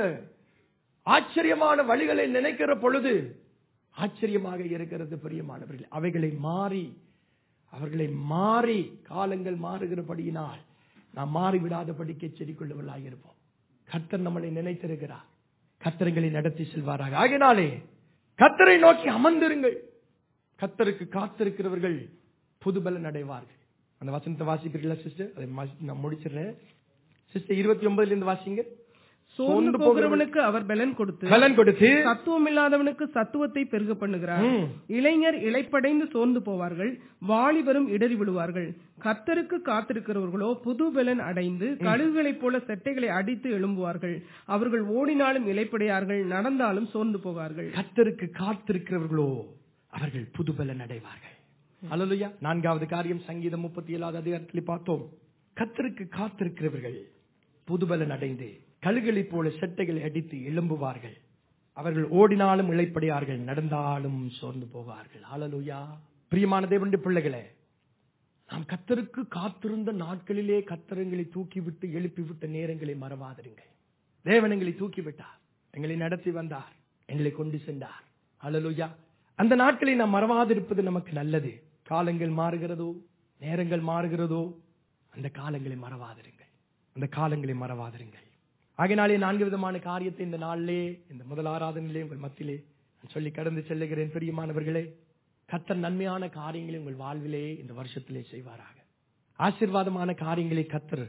ஆச்சரியமான வழிகளை நினைக்கிற பொழுது ஆச்சரியமாக இருக்கிறது பிரியமானவர்களே அவைகளை மாறி அவர்களை மாறி காலங்கள் மாறுகிறபடியினால் நாம் மாறிவிடாதபடிக்கு எச்சரிக்கொள்ளவர்களாக இருப்போம் கர்த்தர் நம்மளை நினைத்திருக்கிறார் கர்த்தர்களை நடத்தி செல்வாராக ஆகினாலே கர்த்தரை நோக்கி அமர்ந்திருங்கள் கர்த்தருக்கு காத்திருக்கிறவர்கள் புதுபலன் அடைவார்கள் அந்த வசனத்தை வாசிப்பீர்களா சிஸ்டர் அதை மா- நான் முடிச்சிடுறேன் சிஸ்டர் இருபத்தி ஒன்பதுல இருந்து வாசிங்க சோர்ந்து போகிறவனுக்கு அவர் பலன் கொடுத்து பலன் கொடுத்து சத்துவம் இல்லாதவனுக்கு சத்துவத்தை பெருக பண்ணுகிறார் ம். இளைஞர் இளைப்படைந்து சோர்ந்து போவார்கள் வாலிபரும் இடறி விடுவார்கள் கர்த்தருக்கு காத்திருக்கிறவர்களோ புது பலன் அடைந்து கழுகுகளைப் போல செட்டைகளை அடித்து எழும்புவார்கள் அவர்கள் ஓடினாலும் இளைப்படையார்கள் நடந்தாலும் சோர்ந்து போவார்கள் கர்த்தருக்கு காத்திருக்கிறவர்களோ அவர்கள் புதுபலன் அடைவார்கள் அல்லலுயா நான்காவது காரியம் சங்கீதம் முப்பத்தி ஏழாவது அதிகாரத்தில் பார்த்தோம் கர்த்தருக்கு காத்திருக்கிறவர்கள் புதுபலன் அடைந்து கழுகளைப் போல செட்டைகளை அடித்து எழும்புவார்கள் அவர்கள் ஓடினாலும் இழைப்படையார்கள் நடந்தாலும் சோர்ந்து போவார்கள் அல்லலுயா பிரியமான தேவனுடைய பிள்ளைகளே நாம் கத்தருக்கு காத்திருந்த நாட்களிலே கத்தரங்களை தூக்கிவிட்டு எழுப்பிவிட்ட நேரங்களை மறவாதிருங்கள் தேவன் எங்களை தூக்கி விட்டார் எங்களை நடத்தி வந்தார் எங்களை கொண்டு சென்றார் அல்லலுயா அந்த நாட்களை நாம் மறவாதிருப்பது நமக்கு நல்லது காலங்கள் மாறுகிறதோ நேரங்கள் மாறுகிறதோ அந்த காலங்களை மறவாதிருங்கள் அந்த காலங்களை மறவாதிருங்கள் ஆகையினாலே நான்கு விதமான காரியத்தை இந்த நாளிலே இந்த முதல் ஆராதனையிலே உங்கள் மத்தியிலே நான் சொல்லி கடந்து செல்லுகிறேன் பிரியமானவர்களே கத்தர் நன்மையான காரியங்களை உங்கள் வாழ்விலே இந்த வருஷத்திலே செய்வாராக ஆசீர்வாதமான காரியங்களை கத்தர்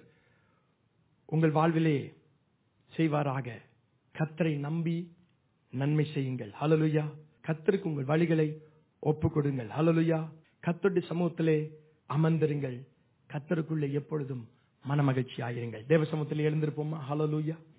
உங்கள் வாழ்விலே செய்வாராக கத்தரை நம்பி நன்மை செய்யுங்கள் ஹalleluya கத்தருக்கு உங்கள் வழிகளை ஒப்புக் கொடுங்கள் ஹalleluya கத்தருடைய சமூகத்திலே அமர்ந்திருங்கள் கத்தருக்குள்ளே எப்பொழுதும் மனமகிழ்ச்சி ஆயிருங்கள் தேவ சமூகத்திலே எழுந்திருப்போமா ஹalleluya